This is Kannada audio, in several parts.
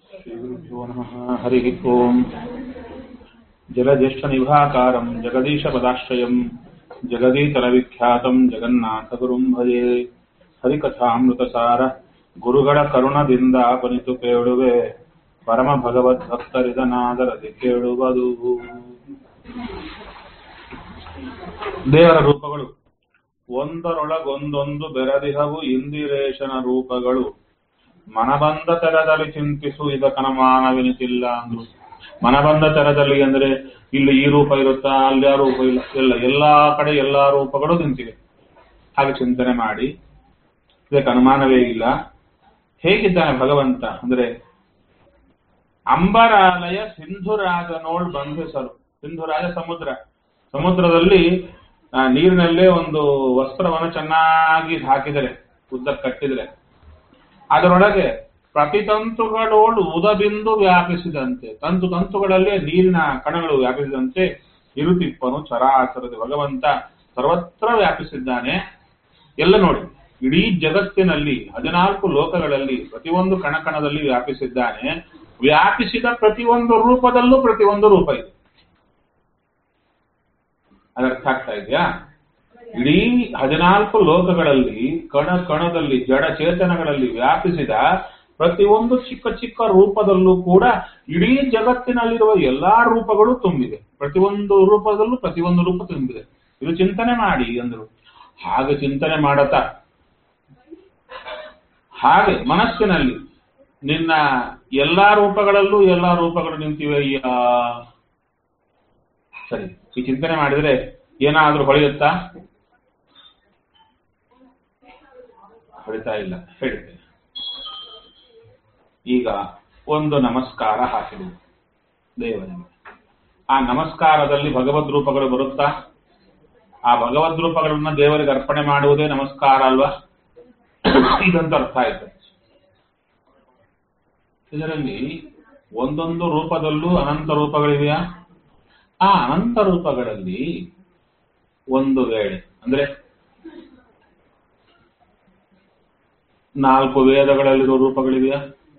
श्रीगुरुभ्यो नमः हरिः ओम् जलज्येष्ठनिभाकारम् जगदीशपदाश्रयम् जगदीतलविख्यातम् जगन्नाथगुरुम् भजे ಹರಿಕಥಾಮೃತಸಾರ ಗುರುಗಳ ಕರುಣದಿಂದ ಪನಿತು ಕೇಳುವೆ ಪರಮ ಭಗವದ್ಭಕ್ತರಿದನಾದರದಿ ಕೇಳುವುದು ದೇವರ ರೂಪಗಳು ಒಂದರೊಳಗೊಂದೊಂದು ಬೆರದಿಹವು ಇಂದಿರೇಶನ ರೂಪಗಳು ಮನಬಂದ ತೆರದಲ್ಲಿ ಚಿಂತಿಸು ಇದ ಕನಮಾನವೆನಿಸಿಲ್ಲ ಅಂದ್ರು ಮನಬಂದ ತೆರದಲ್ಲಿ ಅಂದ್ರೆ ಇಲ್ಲಿ ಈ ರೂಪ ಇರುತ್ತಾ ಅಲ್ಲಿ ಆ ರೂಪ ಇಲ್ಲ ಇಲ್ಲ ಎಲ್ಲಾ ಕಡೆ ಎಲ್ಲಾ ರೂಪಗಳು ನಿಂತಿವೆ ಹಾಗೆ ಚಿಂತನೆ ಮಾಡಿ ಇದಕ್ಕೆ ಅನುಮಾನವೇ ಇಲ್ಲ ಹೇಗಿದ್ದಾನೆ ಭಗವಂತ ಅಂದ್ರೆ ಅಂಬರಾಲಯ ಸಿಂಧುರಾಜನೋಳ್ ಬಂಧಿಸಲು ಸಿಂಧುರಾಜ ಸಮುದ್ರ ಸಮುದ್ರದಲ್ಲಿ ಆ, ನೀರಿನಲ್ಲೇ ಒಂದು ವಸ್ತ್ರವನ್ನು ಚೆನ್ನಾಗಿ ಹಾಕಿದರೆ ಉದ್ದ ಕಟ್ಟಿದರೆ ಅದರೊಳಗೆ ಪ್ರತಿತಂತುಗಳೋಳು ಉದಬಿಂದು ವ್ಯಾಪಿಸಿದಂತೆ ತಂತು ತಂತುಗಳಲ್ಲೇ ನೀರಿನ ಕಣಗಳು ವ್ಯಾಪಿಸಿದಂತೆ ಇರುತಿಪ್ಪನು ಚರಾಚರದ ಭಗವಂತ ಸರ್ವತ್ರ ವ್ಯಾಪಿಸಿದ್ದಾನೆ ಎಲ್ಲ ನೋಡಿ ಇಡೀ ಜಗತ್ತಿನಲ್ಲಿ ಹದಿನಾಲ್ಕು ಲೋಕಗಳಲ್ಲಿ ಪ್ರತಿಯೊಂದು ಕಣಕಣದಲ್ಲಿ ವ್ಯಾಪಿಸಿದ್ದಾನೆ ವ್ಯಾಪಿಸಿದ ಪ್ರತಿಯೊಂದು ರೂಪದಲ್ಲೂ ಪ್ರತಿಯೊಂದು ರೂಪ ಇದೆ ಅದರ್ಥ ಆಗ್ತಾ ಇದೆಯಾ ಇಡೀ ಹದಿನಾಲ್ಕು ಲೋಕಗಳಲ್ಲಿ ಕಣ ಕಣದಲ್ಲಿ ಜಡ ಚೇತನಗಳಲ್ಲಿ ವ್ಯಾಪಿಸಿದ ಪ್ರತಿಯೊಂದು ಚಿಕ್ಕ ಚಿಕ್ಕ ರೂಪದಲ್ಲೂ ಕೂಡ ಇಡೀ ಜಗತ್ತಿನಲ್ಲಿರುವ ಎಲ್ಲಾ ರೂಪಗಳು ತುಂಬಿದೆ ಪ್ರತಿಯೊಂದು ರೂಪದಲ್ಲೂ ಪ್ರತಿಯೊಂದು ರೂಪ ತುಂಬಿದೆ ಇದು ಚಿಂತನೆ ಮಾಡಿ ಅಂದ್ರು ಹಾಗೆ ಚಿಂತನೆ ಮಾಡತಾ ಹಾಗೆ ಮನಸ್ಸಿನಲ್ಲಿ ನಿನ್ನ ಎಲ್ಲಾ ರೂಪಗಳಲ್ಲೂ ಎಲ್ಲಾ ರೂಪಗಳು ನಿಂತಿವೆ ಅಯ್ಯ ಸರಿ ಈ ಚಿಂತನೆ ಮಾಡಿದ್ರೆ ಏನಾದ್ರೂ ಹೊಳೆಯುತ್ತಾ ಹೊಳಿತಾ ಇಲ್ಲ ಹೇಳಿದೆ ಈಗ ಒಂದು ನಮಸ್ಕಾರ ಹಾಕಿದೆ ದೇವರಿಗೆ ಆ ನಮಸ್ಕಾರದಲ್ಲಿ ಭಗವದ್ ರೂಪಗಳು ಬರುತ್ತಾ ಆ ಭಗವದ್ ರೂಪಗಳನ್ನ ದೇವರಿಗೆ ಅರ್ಪಣೆ ಮಾಡುವುದೇ ನಮಸ್ಕಾರ ಅಲ್ವಾ ಇದಂತ ಅರ್ಥ ಆಯ್ತು ಇದರಲ್ಲಿ ಒಂದೊಂದು ರೂಪದಲ್ಲೂ ಅನಂತ ರೂಪಗಳಿವೆಯಾ ಆ ಅನಂತ ರೂಪಗಳಲ್ಲಿ ಒಂದು ವೇಳೆ ಅಂದ್ರೆ ನಾಲ್ಕು ವೇದಗಳಲ್ಲಿರುವ ರೂಪಗಳಿವೆಯಾ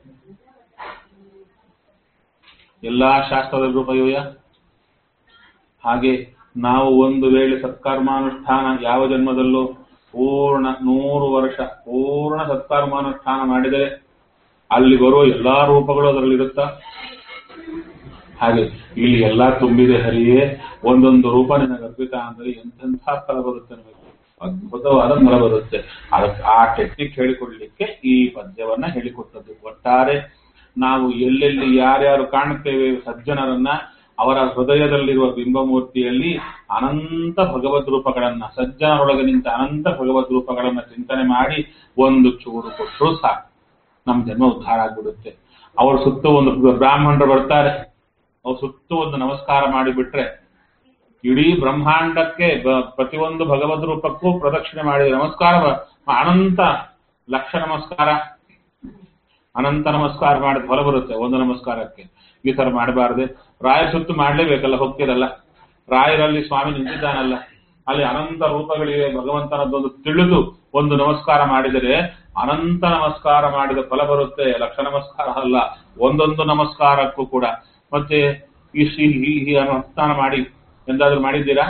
ಎಲ್ಲಾ ಶಾಸ್ತ್ರದ ರೂಪ ಇವೆಯಾ ಹಾಗೆ ನಾವು ಒಂದು ವೇಳೆ ಸತ್ಕರ್ಮಾನುಷ್ಠಾನ ಯಾವ ಜನ್ಮದಲ್ಲೂ ಪೂರ್ಣ ನೂರು ವರ್ಷ ಪೂರ್ಣ ಸತ್ಕರ್ಮಾನುಷ್ಠಾನ ಮಾಡಿದರೆ ಅಲ್ಲಿ ಬರುವ ಎಲ್ಲಾ ರೂಪಗಳು ಅದರಲ್ಲಿ ಇರುತ್ತಾ ಹಾಗೆ ಇಲ್ಲಿ ಎಲ್ಲಾ ತುಂಬಿದೆ ಹರಿಯೇ ಒಂದೊಂದು ರೂಪ ನಿನಗೆ ಅರ್ಪಿತ ಅಂದ್ರೆ ಎಂತೆಂಥ ಫಲ ಬರುತ್ತೆ ನಮಗೆ ಅದ್ಭುತವಾದ ಫಲ ಬರುತ್ತೆ ಅದಕ್ಕೆ ಆ ಟೆಕ್ನಿಕ್ ಹೇಳಿಕೊಡ್ಲಿಕ್ಕೆ ಈ ಪದ್ಯವನ್ನ ಹೇಳಿಕೊಟ್ಟದ್ದು ಒಟ್ಟಾರೆ ನಾವು ಎಲ್ಲೆಲ್ಲಿ ಯಾರ್ಯಾರು ಕಾಣುತ್ತೇವೆ ಸಜ್ಜನರನ್ನ ಅವರ ಹೃದಯದಲ್ಲಿರುವ ಬಿಂಬಮೂರ್ತಿಯಲ್ಲಿ ಅನಂತ ಭಗವದ್ ರೂಪಗಳನ್ನ ಸಜ್ಜನರೊಳಗೆ ನಿಂತ ಅನಂತ ಭಗವದ್ ರೂಪಗಳನ್ನ ಚಿಂತನೆ ಮಾಡಿ ಒಂದು ಚೂರು ಕೊಟ್ಟರು ಸಾಕು ನಮ್ಮ ಜನ್ಮ ಉದ್ಧಾರ ಆಗ್ಬಿಡುತ್ತೆ ಅವ್ರ ಸುತ್ತ ಒಂದು ಬ್ರಾಹ್ಮಣರು ಬರ್ತಾರೆ ಅವ್ರ ಸುತ್ತ ಒಂದು ನಮಸ್ಕಾರ ಮಾಡಿಬಿಟ್ರೆ ಇಡೀ ಬ್ರಹ್ಮಾಂಡಕ್ಕೆ ಬ- ಪ್ರತಿಯೊಂದು ಭಗವದ್ ರೂಪಕ್ಕೂ ಪ್ರದಕ್ಷಿಣೆ ಮಾಡಿದ ನಮಸ್ಕಾರ ಮ- ಅನಂತ ಲಕ್ಷ ನಮಸ್ಕಾರ ಅನಂತ ನಮಸ್ಕಾರ ಮಾಡಿದ ಹೊರ ಬರುತ್ತೆ ಒಂದು ನಮಸ್ಕಾರಕ್ಕೆ ಈ ತರ ಮಾಡಬಾರ್ದೆ ರಾಯರ ಸುತ್ತು ಮಾಡ್ಲೇಬೇಕಲ್ಲ ಹೋಗ್ತಿರಲ್ಲ ರಾಯರಲ್ಲಿ ಸ್ವಾಮಿ ನಿಂತಿದ್ದಾನಲ್ಲ ಅಲ್ಲಿ ಅನಂತ ರೂಪಗಳಿವೆ ಭಗವಂತನದ್ದೊಂದು ತಿಳಿದು ಒಂದು ನಮಸ್ಕಾರ ಮಾಡಿದರೆ ಅನಂತ ನಮಸ್ಕಾರ ಮಾಡಿದ ಫಲ ಬರುತ್ತೆ ಲಕ್ಷ ನಮಸ್ಕಾರ ಅಲ್ಲ ಒಂದೊಂದು ನಮಸ್ಕಾರಕ್ಕೂ ಕೂಡ ಮತ್ತೆ ಈ ಶ್ರೀ ಈ ಈ ಅನುಷ್ಠಾನ ಮಾಡಿ ಎಂದಾದ್ರೂ ಮಾಡಿದ್ದೀರಾ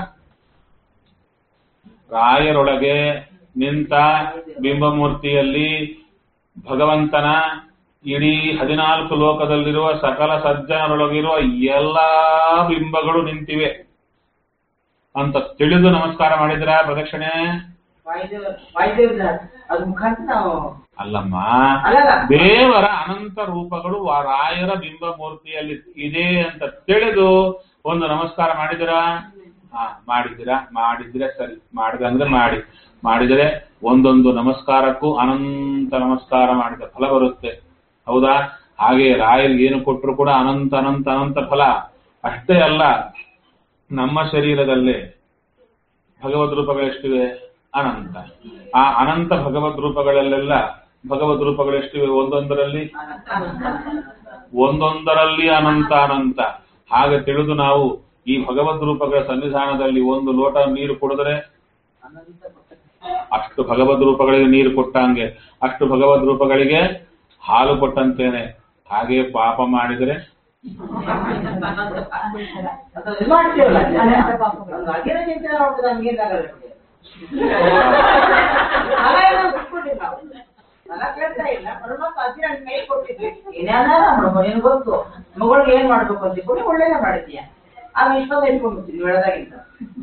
ರಾಯರೊಳಗೆ ನಿಂತ ಬಿಂಬಮೂರ್ತಿಯಲ್ಲಿ ಭಗವಂತನ ಇಡೀ ಹದಿನಾಲ್ಕು ಲೋಕದಲ್ಲಿರುವ ಸಕಲ ಸಜ್ಜನರೊಳಗಿರುವ ಎಲ್ಲಾ ಬಿಂಬಗಳು ನಿಂತಿವೆ ಅಂತ ತಿಳಿದು ನಮಸ್ಕಾರ ಮಾಡಿದ್ರ ಪ್ರದಕ್ಷಿಣೆ ವಾಯುದೇವ ವಾಯುದೇವ್ರ ಅದ್ ಮುಖಾಂತರ ನಾವು ಅಲ್ಲಮ್ಮ ಅಲ್ಲಲ್ಲ ದೇವರ ಅನಂತ ರೂಪಗಳು ಆ ರಾಯರ ಬಿಂಬ ಮೂರ್ತಿಯಲ್ಲಿ ಇದೆ ಅಂತ ತಿಳಿದು ಒಂದು ನಮಸ್ಕಾರ ಮಾಡಿದಿರಾ ಹಾ ಮಾಡಿದಿರಾ ಮಾಡಿದ್ರೆ ಸರಿ ಮಾಡಿದ ಅಂದ್ರೆ ಮಾಡಿ ಮಾಡಿದರೆ ಒಂದೊಂದು ನಮಸ್ಕಾರಕ್ಕೂ ಅನಂತ ನಮಸ್ಕಾರ ಮಾಡಿದ ಫಲ ಬರುತ್ತೆ ಹೌದಾ ಹಾಗೆ ರಾಯರಿಗೆ ಏನು ಕೊಟ್ಟರು ಕೂಡ ಅನಂತ ಅನಂತ ಅನಂತ ಫಲ ಅಷ್ಟೇ ಅಲ್ಲ ನಮ್ಮ ಶರೀರದಲ್ಲೇ ಭಗವದ್ ರೂಪಗಳೆಷ್ಟಿವೆ ಅನಂತ ಆ ಅನಂತ ಭಗವದ್ ರೂಪಗಳಲ್ಲೆಲ್ಲ ಭಗವದ್ ರೂಪಗಳೆಷ್ಟಿವೆ ಒಂದೊಂದರಲ್ಲಿ ಒಂದೊಂದರಲ್ಲಿ ಅನಂತ ಅನಂತ ಹಾಗೆ ತಿಳಿದು ನಾವು ಈ ಭಗವದ್ ರೂಪಗಳ ಸನ್ನಿಧಾನದಲ್ಲಿ ಒಂದು ಲೋಟ ನೀರು ಕುಡಿದ್ರೆ ಅಷ್ಟು ಭಗವದ್ ರೂಪಗಳಿಗೆ ನೀರು ಕೊಟ್ಟಂಗೆ ಅಷ್ಟು ಭಗವದ್ ರೂಪಗಳಿಗೆ ಹಾಲು ಕೊಟ್ಟಂತೇನೆ ಹಾಗೆ ಪಾಪ ಮಾಡಿದರೆ ಅದು ಇದು ಮಾಡ್ತೀವಲ್ಲ ಒಂದು ಅಗಿನ ಚಿಂತನೆ ಮಾಡ್ಬಿಟ್ಟು ನಮ್ಗೇನಾಗಲ್ಲ ಬಿಡಿ. ಫಲ ಏನೋ ಬಿಟ್ಬಿಟ್ಟಿಲ್ಲ ನಾವು. ಫಲ ಕೇಳ್ತಾ ಇಲ್ಲ ಪರಮಾತ್ಮ ಅದಿನ ಕೈ ಕೊಟ್ಟಿದ್ವಿ ಏನಾರ ಮಾಡ್ಬೋದು ನಿನ್ಗೆ ಗೊತ್ತು ಮಗಳಿಗೆ ಏನ್ ಮಾಡ್ಬೇಕು ಅಂತ ಕೂಡ ಒಳ್ಳೇದೇ ಮಾಡಿದ್ಯಾ ಆಗ ಇಷ್ಟೊಂದು ಇಟ್ಕೊಂಡ್ಬಿಡ್ತೀನಿ ಬೆಳೆದಾಗಿಂದ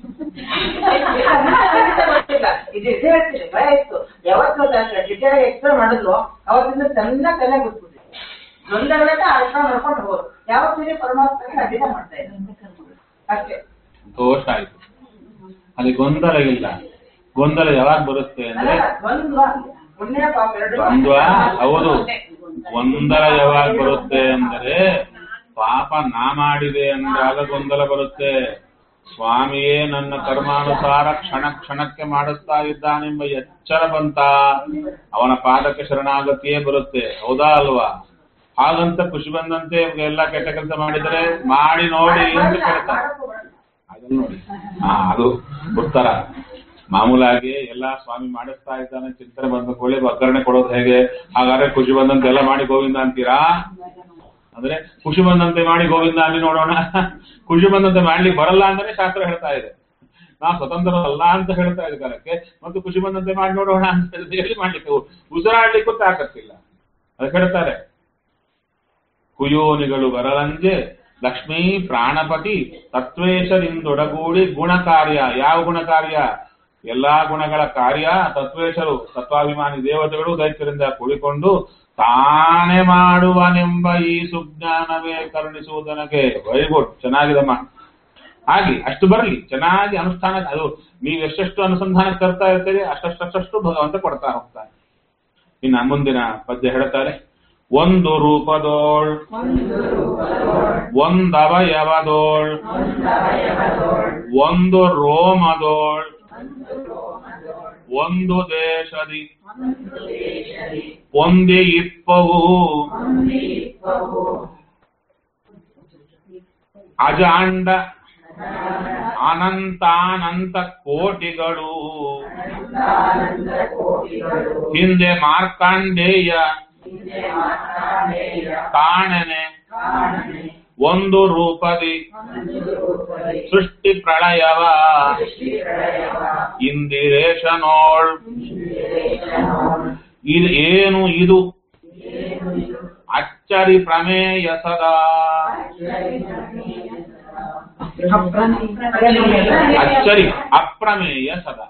ಗೊತ್ತಿಲ್ಲ ಇದು ಇದು ಹೇಳ್ತೀನಿ ಭಯ ಇತ್ತು ಯಾವತ್ತು ಡಿಟೇಲ್ ಎಕ್ಸ್ಪ್ಲೇನ್ ಮಾಡಿದ್ಲು ಅವತ್ತಿಂದ ಚೆನ್ನಾಗಿ ತಲೆ ಗೊತ್ತಿದೆ ಗೊಂದಲಗಳನ್ನ ಅರ್ಥ ಮಾಡ್ಕೊಂಡು ಹೋದ್ರು ಯಾವತ್ತಿಗೆ ಪರಮಾತ್ಮ ಅಡಿತ ಮಾಡ್ತಾ ಇದ್ದಾರೆ ಅಷ್ಟೇ ದೋಷ ಆಯ್ತು ಅಲ್ಲಿ ಗೊಂದಲ ಇಲ್ಲ ಗೊಂದಲ ಯಾವಾಗ ಬರುತ್ತೆ ಅಂದ್ರೆ ಅಲ್ಲ, ದ್ವಂದ್ವ ಪುಣ್ಯ ಪಾಪ ಎರಡು ದ್ವಂದ್ವ ಹೌದು ಗೊಂದಲ ಯಾವಾಗ ಬರುತ್ತೆ ಅಂದರೆ ಪಾಪ ನಾ ಮಾಡಿದೆ ಅಂದಾಗ ಗೊಂದಲ ಬರುತ್ತೆ ಸ್ವಾಮಿಯೇ ನನ್ನ ಕರ್ಮಾನುಸಾರ ಕ್ಷಣ ಕ್ಷಣಕ್ಕೆ ಮಾಡುತ್ತಾ ಇದ್ದಾನೆಂಬ ಎಚ್ಚರ ಬಂತ ಅವನ ಪಾದಕ್ಕೆ ಶರಣಾಗತಿಯೇ ಬರುತ್ತೆ ಹೌದಾ ಅಲ್ವಾ ಹಾಗಂತ ಖುಷಿ ಬಂದಂತೆ ಎಲ್ಲ ಕೆಟ್ಟ ಕೆಲಸ ಮಾಡಿದರೆ ಮಾಡಿ ನೋಡಿ ಅಂತ ಕೇಳ್ತಾರೆ ಅದನ್ನ ನೋಡಿ ಹಾ ಅದು ಉತ್ತರ ಮಾಮೂಲಾಗಿ ಎಲ್ಲಾ ಸ್ವಾಮಿ ಮಾಡಿಸ್ತಾ ಇದ್ದಾನೆ ಚಿಂತನೆ ಬಂದ ಕೂಡಲೇ ಒಗ್ಗರಣೆ ಕೊಡೋದು ಹೇಗೆ ಹಾಗಾದ್ರೆ ಖುಷಿ ಬಂದಂತೆ ಎಲ್ಲ ಮಾಡಿ ಗೋವಿಂದ ಅಂತೀರಾ ಅಂದ್ರೆ ಖುಷಿ ಬಂದಂತೆ ಮಾಡಿ ಗೋವಿಂದ ಅಲ್ಲಿ ನೋಡೋಣ ಖುಷಿ ಬಂದಂತೆ ಮಾಡ್ಲಿಕ್ಕೆ ಬರಲ್ಲ ಅಂದ್ರೆ ಶಾಸ್ತ್ರ ಹೇಳ್ತಾ ಇದೆ ನಾವು ಸ್ವತಂತ್ರರಲ್ಲ ಅಂತ ಹೇಳ್ತಾ ಇದೆ ಕಾಲಕ್ಕೆ ಮತ್ತು ಖುಷಿ ಬಂದಂತೆ ಮಾಡಿ ನೋಡೋಣ ಅಂತ ಹೇಳಿದ್ರೆ ಎಲ್ಲಿ ಮಾಡ್ಲಿಕ್ಕೆ ಉಸಿರಾಡ್ಲಿಕ್ಕೂ ತಾಕತ್ತಿಲ್ಲ ಅದಕ್ಕೆ ಹೇಳ್ತಾರೆ ಕುಯೋನಿಗಳು ಬರಲಂಜೆ ಲಕ್ಷ್ಮೀ ಪ್ರಾಣಪತಿ ತತ್ವೇಶರಿಂದೊಡಗೂಡಿ ಗುಣ ಕಾರ್ಯ ಯಾವ ಗುಣ ಕಾರ್ಯ ಎಲ್ಲಾ ಗುಣಗಳ ಕಾರ್ಯ ತತ್ವೇಶರು ತತ್ವಾಭಿಮಾನಿ ದೇವತೆಗಳು ದೈತ್ಯರಿಂದ ಕೂಡಿಕೊಂಡು ತಾನೇ ಮಾಡುವನೆಂಬ ಈ ಸುಜ್ಞಾನವೇ ಕರುಣಿಸುವುದನಗೆ ವೆರಿ ಗುಡ್ ಚೆನ್ನಾಗಿದಮ್ಮ ಹಾಗೆ ಅಷ್ಟು ಬರಲಿ ಚೆನ್ನಾಗಿ ಅನುಷ್ಠಾನ ಅದು ನೀವು ಎಷ್ಟೆಷ್ಟು ಅನುಸಂಧಾನಕ್ಕೆ ತರ್ತಾ ಇರ್ತೀರಿ ಅಷ್ಟಷ್ಟು ಭಗವಂತ ಕೊಡ್ತಾ ಹೋಗ್ತಾನೆ ಇನ್ನು ಮುಂದಿನ ಪದ್ಯ ಹೇಳ್ತಾರೆ ಒಂದು ರೂಪದೋಳ್ ಒಂದವಯವದೋಳ್ ಒಂದು ರೋಮದೋಳ್ ಒಂದು ದೇಶದಿ ಒಂದೇ ಇಪ್ಪವು ಅಜಾಂಡ ಅನಂತಾನಂತ ಕೋಟಿಗಳು ಹಿಂದೆ ಮಾರ್ಕಾಂಡೇಯ ಕಾಣನೆ ಒಂದು ರೂಪದಿ ಸೃಷ್ಟಿ ಪ್ರಳಯವ ಇಂದಿರೇಶನೋಳ್ ಇದು ಏನು ಇದು ಅಚ್ಚರಿ ಪ್ರಮೇಯ ಸದಾ ಅಚ್ಚರಿ ಅಪ್ರಮೇಯ ಸದಾ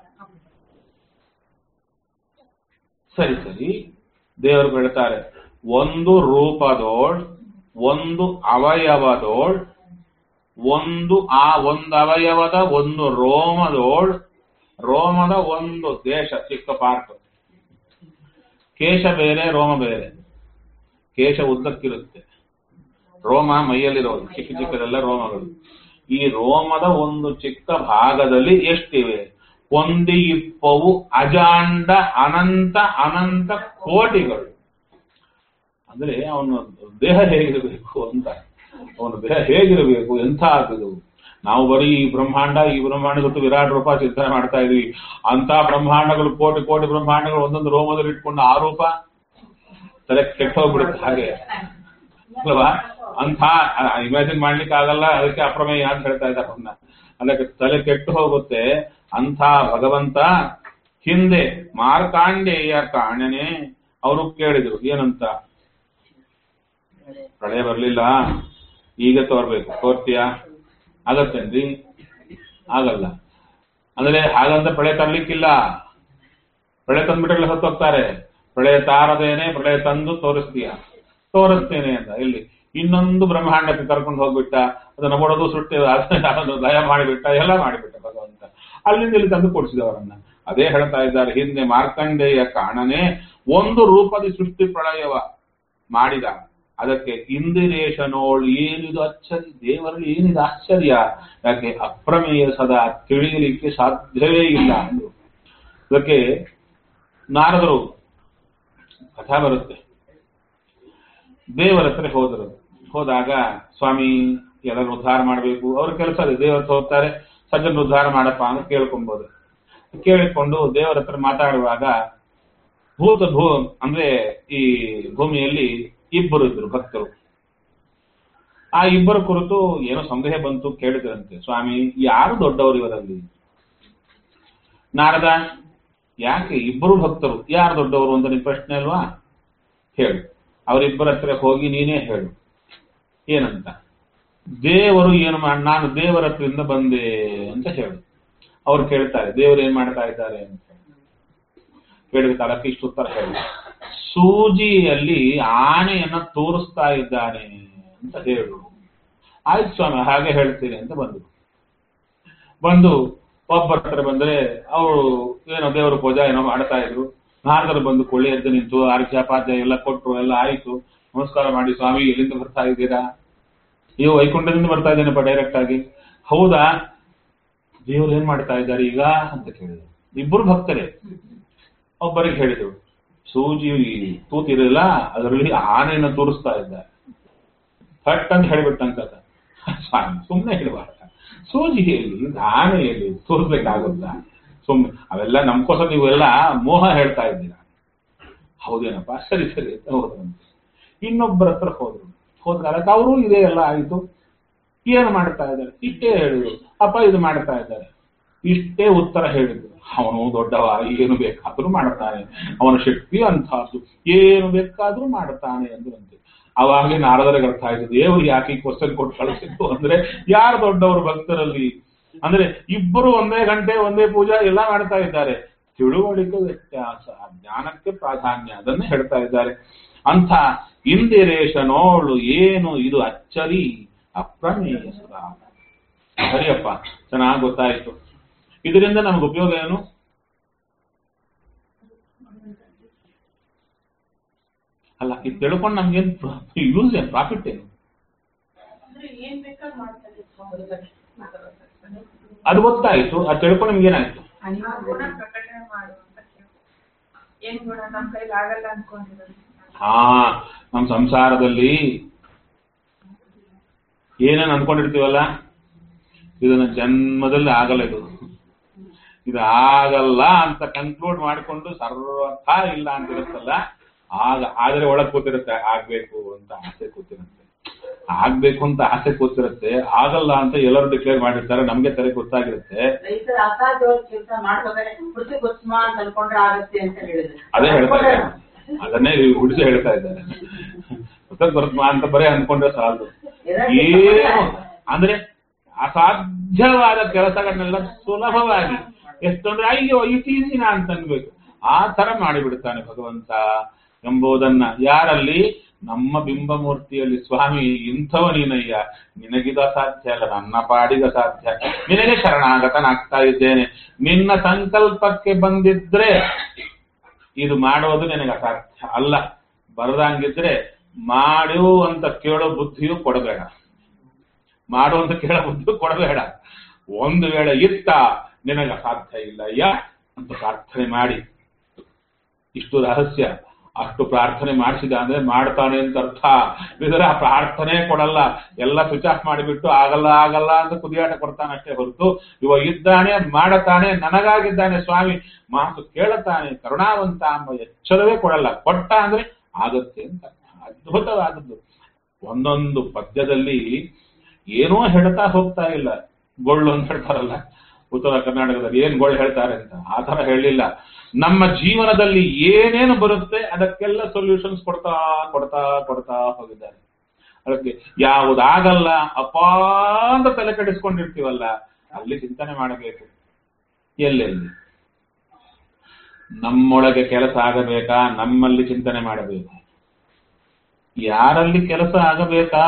ಸರಿ ಸರಿ ದೇವರು ಹೇಳ್ತಾರೆ ಒಂದು ರೂಪದೋಳ್ ಒಂದು ಅವಯವದೋಳ್ ಒಂದು ಆ ಒಂದು ಅವಯವದ ಒಂದು ರೋಮದೋಳ್ ರೋಮದ ಒಂದು ದೇಶ ಚಿಕ್ಕ ಪಾರ್ಟ್ ಕೇಶ ಬೇರೆ ರೋಮ ಬೇರೆ ಕೇಶ ಉದ್ದಕ್ಕಿರುತ್ತೆ ರೋಮ ಮೈಯಲ್ಲಿರೋದು ಚಿಕ್ಕ ಚಿಕ್ಕದೆಲ್ಲ ರೋಮಗಳು ಈ ರೋಮದ ಒಂದು ಚಿಕ್ಕ ಭಾಗದಲ್ಲಿ ಎಷ್ಟಿವೆ ಒಂದು ಇಪ್ಪವು ಅಜಾಂಡ ಅನಂತ ಅನಂತ ಕೋಟಿಗಳು ಅಂದ್ರೆ ಅವನ ದೇಹ ಹೇಗಿರಬೇಕು ಅಂತ ಅವನ ದೇಹ ಹೇಗಿರಬೇಕು ಎಂಥ ಅದು ನಾವು ಬರೀ ಈ ಬ್ರಹ್ಮಾಂಡ ಈ ಬ್ರಹ್ಮಾಂಡ ಗೊತ್ತು ವಿರಾಟ್ ರೂಪ ಚಿಂತನೆ ಮಾಡ್ತಾ ಇದೀವಿ ಅಂತ ಬ್ರಹ್ಮಾಂಡಗಳು ಕೋಟಿ ಕೋಟಿ ಬ್ರಹ್ಮಾಂಡಗಳು ಒಂದೊಂದು ರೋಮದಲ್ಲಿ ಇಟ್ಕೊಂಡು ಆ ರೂಪ ತಲೆ ಕೆಟ್ಟ ಹೋಗ್ಬಿಡುತ್ತೆ ಹಾಗೆ ಅಲ್ವಾ ಅಂತ ಇಮ್ಯಾಜಿನ್ ಮಾಡ್ಲಿಕ್ಕೆ ಆಗಲ್ಲ ಅದಕ್ಕೆ ಅಪ್ರಮೇಯ ಅಂತ ಹೇಳ್ತಾ ಇದ್ದಾರೆ ಅವನ್ನ ಅದಕ್ಕೆ ತಲೆ ಕೆಟ್ಟು ಹೋಗುತ್ತೆ ಅಂಥ ಭಗವಂತ ಹಿಂದೆ ಮಾರ್ಕಾಂಡೇಯ ಕಾಣನೆ ಅವರು ಕೇಳಿದ್ರು ಏನಂತ ಪ್ರಳಯ ಬರ್ಲಿಲ್ಲ ಈಗ ತೋರ್ಬೇಕು ತೋರ್ತೀಯಾ ಆಗತ್ತೇನ್ರಿ ಆಗಲ್ಲ ಅಂದ್ರೆ ಹಾಗಂತ ಪ್ರಳಯ ತರ್ಲಿಕ್ಕಿಲ್ಲ ಪ್ರಳಯ ತಂದ್ಬಿಟ್ರೆ ಹೊತ್ತೋಗ್ತಾರೆ ಪ್ರಳಯ ತಾರದೇನೆ ಪ್ರಳಯ ತಂದು ತೋರಿಸ್ತೀಯ ತೋರಿಸ್ತೇನೆ ಅಂತ ಇಲ್ಲಿ ಇನ್ನೊಂದು ಬ್ರಹ್ಮಾಂಡಕ್ಕೆ ಕರ್ಕೊಂಡು ಹೋಗ್ಬಿಟ್ಟ ಅದನ್ನ ನೋಡೋದು ಸುಟ್ಟಿ ಅದನ್ನು ದಯ ಮಾಡಿಬಿಟ್ಟ ಎಲ್ಲ ಮಾಡಿಬಿಟ್ಟ ಭಗವಂತ ಅಲ್ಲಿಂದ ಇಲ್ಲಿ ತಂದು ಕೊಡಿಸಿದವರನ್ನ ಅದೇ ಹೇಳ್ತಾ ಇದ್ದಾರೆ ಹಿಂದೆ ಮಾರ್ಕಂಡೇಯ ಕಾಣನೆ ಒಂದು ರೂಪದ ಸೃಷ್ಟಿ ಪ್ರಳಯವ ಮಾಡಿದ ಅದಕ್ಕೆ ಇಂದಿರೇಶನೋಳ್ ಏನಿದು ಆಶ್ಚರ್ಯ ದೇವರಲ್ಲಿ ಏನಿದು ಆಶ್ಚರ್ಯ ಯಾಕೆ ಅಪ್ರಮೇಯ ಸದಾ ತಿಳಿಯಲಿಕ್ಕೆ ಸಾಧ್ಯವೇ ಇಲ್ಲ ಅಂದ್ರು ಅದಕ್ಕೆ ನಾರದರು ಕಥಾ ಬರುತ್ತೆ ದೇವರ ಹತ್ರ ಹೋದರು ಹೋದಾಗ ಸ್ವಾಮಿ ಎಲ್ಲರೂ ಉದ್ಧಾರ ಮಾಡಬೇಕು ಅವ್ರ ಕೆಲಸ ಇದೆ ದೇವರ ಹತ್ರ ಹೋಗ್ತಾರೆ ಸಜ್ಜನ ಉದ್ಧಾರ ಮಾಡಪ್ಪ ಅಂತ ಕೇಳ್ಕೊಬೋದು ಕೇಳಿಕೊಂಡು ದೇವರ ಹತ್ರ ಮಾತಾಡುವಾಗ ಭೂತ ಭೂ ಅಂದ್ರೆ ಈ ಭೂಮಿಯಲ್ಲಿ ಇಬ್ಬರು ಇದ್ರು ಭಕ್ತರು ಆ ಇಬ್ಬರ ಕುರಿತು ಏನೋ ಸಂದೇಹ ಬಂತು ಕೇಳಿದ್ರಂತೆ ಸ್ವಾಮಿ ಯಾರು ದೊಡ್ಡವರು ಇವರಲ್ಲಿ ನಾರದ ಯಾಕೆ ಇಬ್ಬರು ಭಕ್ತರು ಯಾರು ದೊಡ್ಡವರು ಅಂತ ನಿನ್ ಪ್ರಶ್ನೆ ಅಲ್ವಾ ಹೇಳು ಅವರಿಬ್ಬರ ಹತ್ರ ಹೋಗಿ ನೀನೇ ಹೇಳು ಏನಂತ ದೇವರು ಏನು ಮಾಡಿ ನಾನು ದೇವರ ಹತ್ರದಿಂದ ಬಂದೆ ಅಂತ ಹೇಳು ಅವ್ರು ಕೇಳ್ತಾರೆ ದೇವರು ಏನ್ ಮಾಡ್ತಾ ಇದ್ದಾರೆ ಅಂತ ಕೇಳಿದ ಕಾಲಕ್ಕೆ ಇಷ್ಟು ಉತ್ತರ ಹೇಳಿ ಸೂಜಿಯಲ್ಲಿ ಆನೆಯನ್ನ ತೋರಿಸ್ತಾ ಇದ್ದಾನೆ ಅಂತ ಹೇಳು ಆಯ್ತು ಸ್ವಾಮಿ ಹಾಗೆ ಹೇಳ್ತೀನಿ ಅಂತ ಬಂದು ಬಂದು ಒಬ್ಬರ ಹತ್ರ ಬಂದ್ರೆ ಅವರು ಏನೋ ದೇವರ ಪೂಜಾ ಏನೋ ಮಾಡ್ತಾ ಇದ್ರು ನಾರದರು ಬಂದು ಕೊಳ್ಳಿ ಎದ್ದು ನಿಂತು ಆರ್ಘ್ಯ ಪಾದ್ಯ ಎಲ್ಲ ಕೊಟ್ರು ಎಲ್ಲ ಆಯ್ತು ನಮಸ್ಕಾರ ಮಾಡಿ ಸ್ವಾಮಿ ಎಲ್ಲಿಂದ ಬರ್ತಾ ಇದ್ದೀರಾ ಅಯ್ಯೋ ವೈಕುಂಠದಿಂದ ಬರ್ತಾ ಇದ್ದೇನೆಪ್ಪ ಡೈರೆಕ್ಟ್ ಆಗಿ ಹೌದಾ ದೇವ್ರು ಏನ್ ಮಾಡ್ತಾ ಇದ್ದಾರೆ ಈಗ ಅಂತ ಕೇಳಿದ್ರು ಇಬ್ಬರು ಭಕ್ತರೇ ಒಬ್ಬರಿಗೆ ಹೇಳಿದ್ರು ಸೂಜಿ ತೂತಿರಲಿಲ್ಲ ಅದರಲ್ಲಿ ಆನೆಯನ್ನು ತೋರಿಸ್ತಾ ಇದ್ದಾರೆ ಫಟ್ ಅಂತ ಹೇಳ್ಬಿಟ್ಟಂತ ಸ್ವಾಮಿ ಸುಮ್ಮನೆ ಹೇಳಬಾರ್ದ ಸೂಜಿ ಎಲ್ಲಿ ಆನೆ ಎಲ್ಲಿ ತೋರಿಸ್ಬೇಕಾಗುತ್ತಾ ಸುಮ್ಮನೆ ಅವೆಲ್ಲ ನಮ್ಕೋಸ್ಕರ ನೀವೆಲ್ಲ ಮೋಹ ಹೇಳ್ತಾ ಇದ್ದೀರಾ ಹೌದೇನಪ್ಪ ಸರಿ ಸರಿ ಅಂತ ಹೋದ್ರಂತೆ ಇನ್ನೊಬ್ಬರ ಹತ್ರ ಹೋದ್ರು ಹೋದ ಕಾಲಕ್ಕೆ ಅವರು ಇದೇ ಎಲ್ಲ ಆಯಿತು ಏನು ಮಾಡ್ತಾ ಇದ್ದಾರೆ ಇಷ್ಟೇ ಹೇಳಿದ್ರು ಅಪ್ಪ ಇದು ಮಾಡ್ತಾ ಇದ್ದಾರೆ ಇಷ್ಟೇ ಉತ್ತರ ಹೇಳಿದ್ರು ಅವನು ದೊಡ್ಡವ ಏನು ಬೇಕಾದ್ರೂ ಮಾಡ್ತಾನೆ ಅವನ ಶಕ್ತಿ ಅಂತಹದ್ದು ಏನು ಬೇಕಾದ್ರೂ ಮಾಡ್ತಾನೆ ಅಂದ್ರಂತೆ ಅವಾಗಲೇ ನಾರದರಿಗೆ ಅರ್ಥ ಆಯ್ತು ದೇವರು ಯಾಕೆ ಈ ಕ್ವಶನ್ ಕೊಟ್ಟು ಕಳಿಸಿದ್ದು ಅಂದ್ರೆ ಯಾರು ದೊಡ್ಡವರು ಭಕ್ತರಲ್ಲಿ ಅಂದ್ರೆ ಇಬ್ಬರು ಒಂದೇ ಗಂಟೆ ಒಂದೇ ಪೂಜಾ ಎಲ್ಲ ಮಾಡ್ತಾ ಇದ್ದಾರೆ ತಿಳುವಳಿಕೆ ವ್ಯತ್ಯಾಸ ಜ್ಞಾನಕ್ಕೆ ಪ್ರಾಧಾನ್ಯ ಅದನ್ನೇ ಹೇಳ್ತಾ ಇದ್ದಾರೆ ಅಂಥ ಇಂದಿರೇಶನೋಳು ಏನು ಇದು ಅಚ್ಚರಿ ಅಪ್ರಮೇಯ ಸದಾ ಸರಿಯಪ್ಪ ಚೆನ್ನಾಗಿ ಗೊತ್ತಾಯ್ತು ಇದರಿಂದ ನಮ್ಗೆ ಉಪಯೋಗ ಏನು ಅಲ್ಲ ಇದು ತಿಳ್ಕೊಂಡು ನಮ್ಗೇನು ಯೂಸ್ ಏನು ಪ್ರಾಫಿಟ್ ಏನು ಅಂದ್ರೆ ಏನ್ ಬೇಕಾದ್ ಮಾಡ್ತಾರೆ ಸ್ವಾಮಿ. ಅದು ಗೊತ್ತಾಯ್ತು ಅದು ತಿಳ್ಕೊಂಡು ನಿಮ್ಗೆ ಏನಾಯ್ತು ಆ ಗುಣ ಪ್ರಕಟಣೆ ಮಾಡು ಅಂತ ಕೇಳು. ಏನ್ ಗುಣ ನಮ್ ಕೈಲಿ ಆಗಲ್ಲ ಅನ್ಕೊಂಡಿರೋದು ಹಾ ನಮ್ ಸಂಸಾರದಲ್ಲಿ ಏನೇನು ಅನ್ಕೊಂಡಿರ್ತೀವಲ್ಲ ಇದನ್ನ ಜನ್ಮದಲ್ಲಿ ಆಗಲ್ಲ ಇದು ಇದು ಆಗಲ್ಲ ಅಂತ ಕನ್ಕ್ಲೂಡ್ ಮಾಡಿಕೊಂಡು ಸರ್ವಥ ಇಲ್ಲ ಅಂತ ಇರುತ್ತಲ್ಲ ಆಗ ಆದ್ರೆ ಒಳಗ್ ಕೂತಿರುತ್ತೆ ಆಗ್ಬೇಕು ಅಂತ ಆಸೆ ಕೂತಿರುತ್ತೆ ಆಗ್ಬೇಕು ಅಂತ ಆಸೆ ಕೂತಿರುತ್ತೆ ಆಗಲ್ಲ ಅಂತ ಎಲ್ಲರೂ ಡಿಕ್ಲೇರ್ ಮಾಡಿರ್ತಾರೆ ನಮ್ಗೆ ತಲೆ ಗೊತ್ತಾಗಿರುತ್ತೆ ರೈತರ ಅಸಾಧ್ಯವಾದ ಕೆಲಸ ಮಾಡ್ಬೇಕಾದ್ರೆ ಕೃಷಿ ಕುಸುಮ ಅಂತ ಅನ್ಕೊಂಡ್ರೆ ಆಗತ್ತೆ ಅಂತ ಹೇಳಿದ್ರು ಅದೇ ಹೇಳ್ತಾ ಇದ್ದಾರೆ ಅದನ್ನೇ ಹುಡಿಸಿ ಹೇಳ್ತಾ ಇದ್ದಾರೆ ಹೊಸದ್ ಬರುತ್ತಾ ಅಂತ ಬರೀ ಅನ್ಕೊಂಡ್ರೆ ಸಾಲದು ಏನು ಅಂದ್ರೆ ಅಸಾಧ್ಯವಾದ ಕೆಲಸಗಳನ್ನೆಲ್ಲ ಸುಲಭವಾಗಿ ಎಷ್ಟಂದ್ರೆ ಅಯ್ಯೋ ಇಟ್ ಈಸಿನ ಅಂತ ಅನ್ಬೇಕು ಆ ತರ ಮಾಡಿಬಿಡ್ತಾನೆ ಭಗವಂತ ಎಂಬುದನ್ನ ಯಾರಲ್ಲಿ ನಮ್ಮ ಬಿಂಬಮೂರ್ತಿಯಲ್ಲಿ ಸ್ವಾಮಿ ಇಂಥವ ನೀನಯ್ಯ ನಿನಗಿದ ಸಾಧ್ಯ ಅಲ್ಲ ನನ್ನ ಪಾಡಿಗ ಸಾಧ್ಯ ನಿನಗೆ ಶರಣಾಗತನಾಗ್ತಾ ಇದ್ದೇನೆ ನಿನ್ನ ಸಂಕಲ್ಪಕ್ಕೆ ಬಂದಿದ್ರೆ ಇದು ಮಾಡೋದು ನಿನಗೆ ಅಸಾಧ್ಯ ಅಲ್ಲ ಬರದಂಗಿದ್ರೆ ಮಾಡು ಅಂತ ಕೇಳೋ ಬುದ್ಧಿಯೂ ಕೊಡಬೇಡ ಮಾಡು ಅಂತ ಕೇಳೋ ಬುದ್ಧಿಯೂ ಕೊಡಬೇಡ ಒಂದು ವೇಳೆ ಇತ್ತ ನಿನಗೆ ಅಸಾಧ್ಯ ಇಲ್ಲ ಯಾ ಅಂತ ಪ್ರಾರ್ಥನೆ ಮಾಡಿ ಇಷ್ಟು ರಹಸ್ಯ ಅಷ್ಟು ಪ್ರಾರ್ಥನೆ ಮಾಡಿಸಿದ ಅಂದ್ರೆ ಮಾಡ್ತಾನೆ ಅಂತ ಅರ್ಥ ಇದ್ರೆ ಆ ಪ್ರಾರ್ಥನೆ ಕೊಡಲ್ಲ ಎಲ್ಲ ಸ್ವಿಚ್ ಆಫ್ ಮಾಡಿಬಿಟ್ಟು ಆಗಲ್ಲ ಆಗಲ್ಲ ಅಂತ ಕುದಿಯಾಟ ಕೊಡ್ತಾನೆ ಅಷ್ಟೇ ಹೊರತು ಇವ ಇದ್ದಾನೆ ಮಾಡತಾನೆ ನನಗಾಗಿದ್ದಾನೆ ಸ್ವಾಮಿ ಮಾತು ಕೇಳುತ್ತಾನೆ ಕರುಣಾವಂತ ಎಂಬ ಎಚ್ಚರವೇ ಕೊಡಲ್ಲ ಕೊಟ್ಟ ಅಂದ್ರೆ ಆಗುತ್ತೆ ಅಂತ ಅದ್ಭುತವಾದದ್ದು ಒಂದೊಂದು ಪದ್ಯದಲ್ಲಿ ಏನೋ ಹೇಳ್ತಾ ಹೋಗ್ತಾ ಇಲ್ಲ ಗೊಳ್ಳು ಅಂತ ಹೇಳ್ತಾರಲ್ಲ ಉತ್ತರ ಕರ್ನಾಟಕದಲ್ಲಿ ಏನ್ ಗೊಳ್ಳು ಹೇಳ್ತಾರೆ ಅಂತ ಆ ತರ ಹೇಳಿಲ್ಲ ನಮ್ಮ ಜೀವನದಲ್ಲಿ ಏನೇನು ಬರುತ್ತೆ ಅದಕ್ಕೆಲ್ಲ ಸೊಲ್ಯೂಷನ್ಸ್ ಕೊಡ್ತಾ ಕೊಡ್ತಾ ಕೊಡ್ತಾ ಹೋಗಿದ್ದಾರೆ ಅದಕ್ಕೆ ಯಾವುದಾಗಲ್ಲ ಅಪಾಂತ ತಲೆ ಕೆಡಿಸ್ಕೊಂಡಿರ್ತೀವಲ್ಲ ಅಲ್ಲಿ ಚಿಂತನೆ ಮಾಡಬೇಕು ಎಲ್ಲೆಲ್ಲಿ ನಮ್ಮೊಳಗೆ ಕೆಲಸ ಆಗಬೇಕಾ ನಮ್ಮಲ್ಲಿ ಚಿಂತನೆ ಮಾಡಬೇಕು ಯಾರಲ್ಲಿ ಕೆಲಸ ಆಗಬೇಕಾ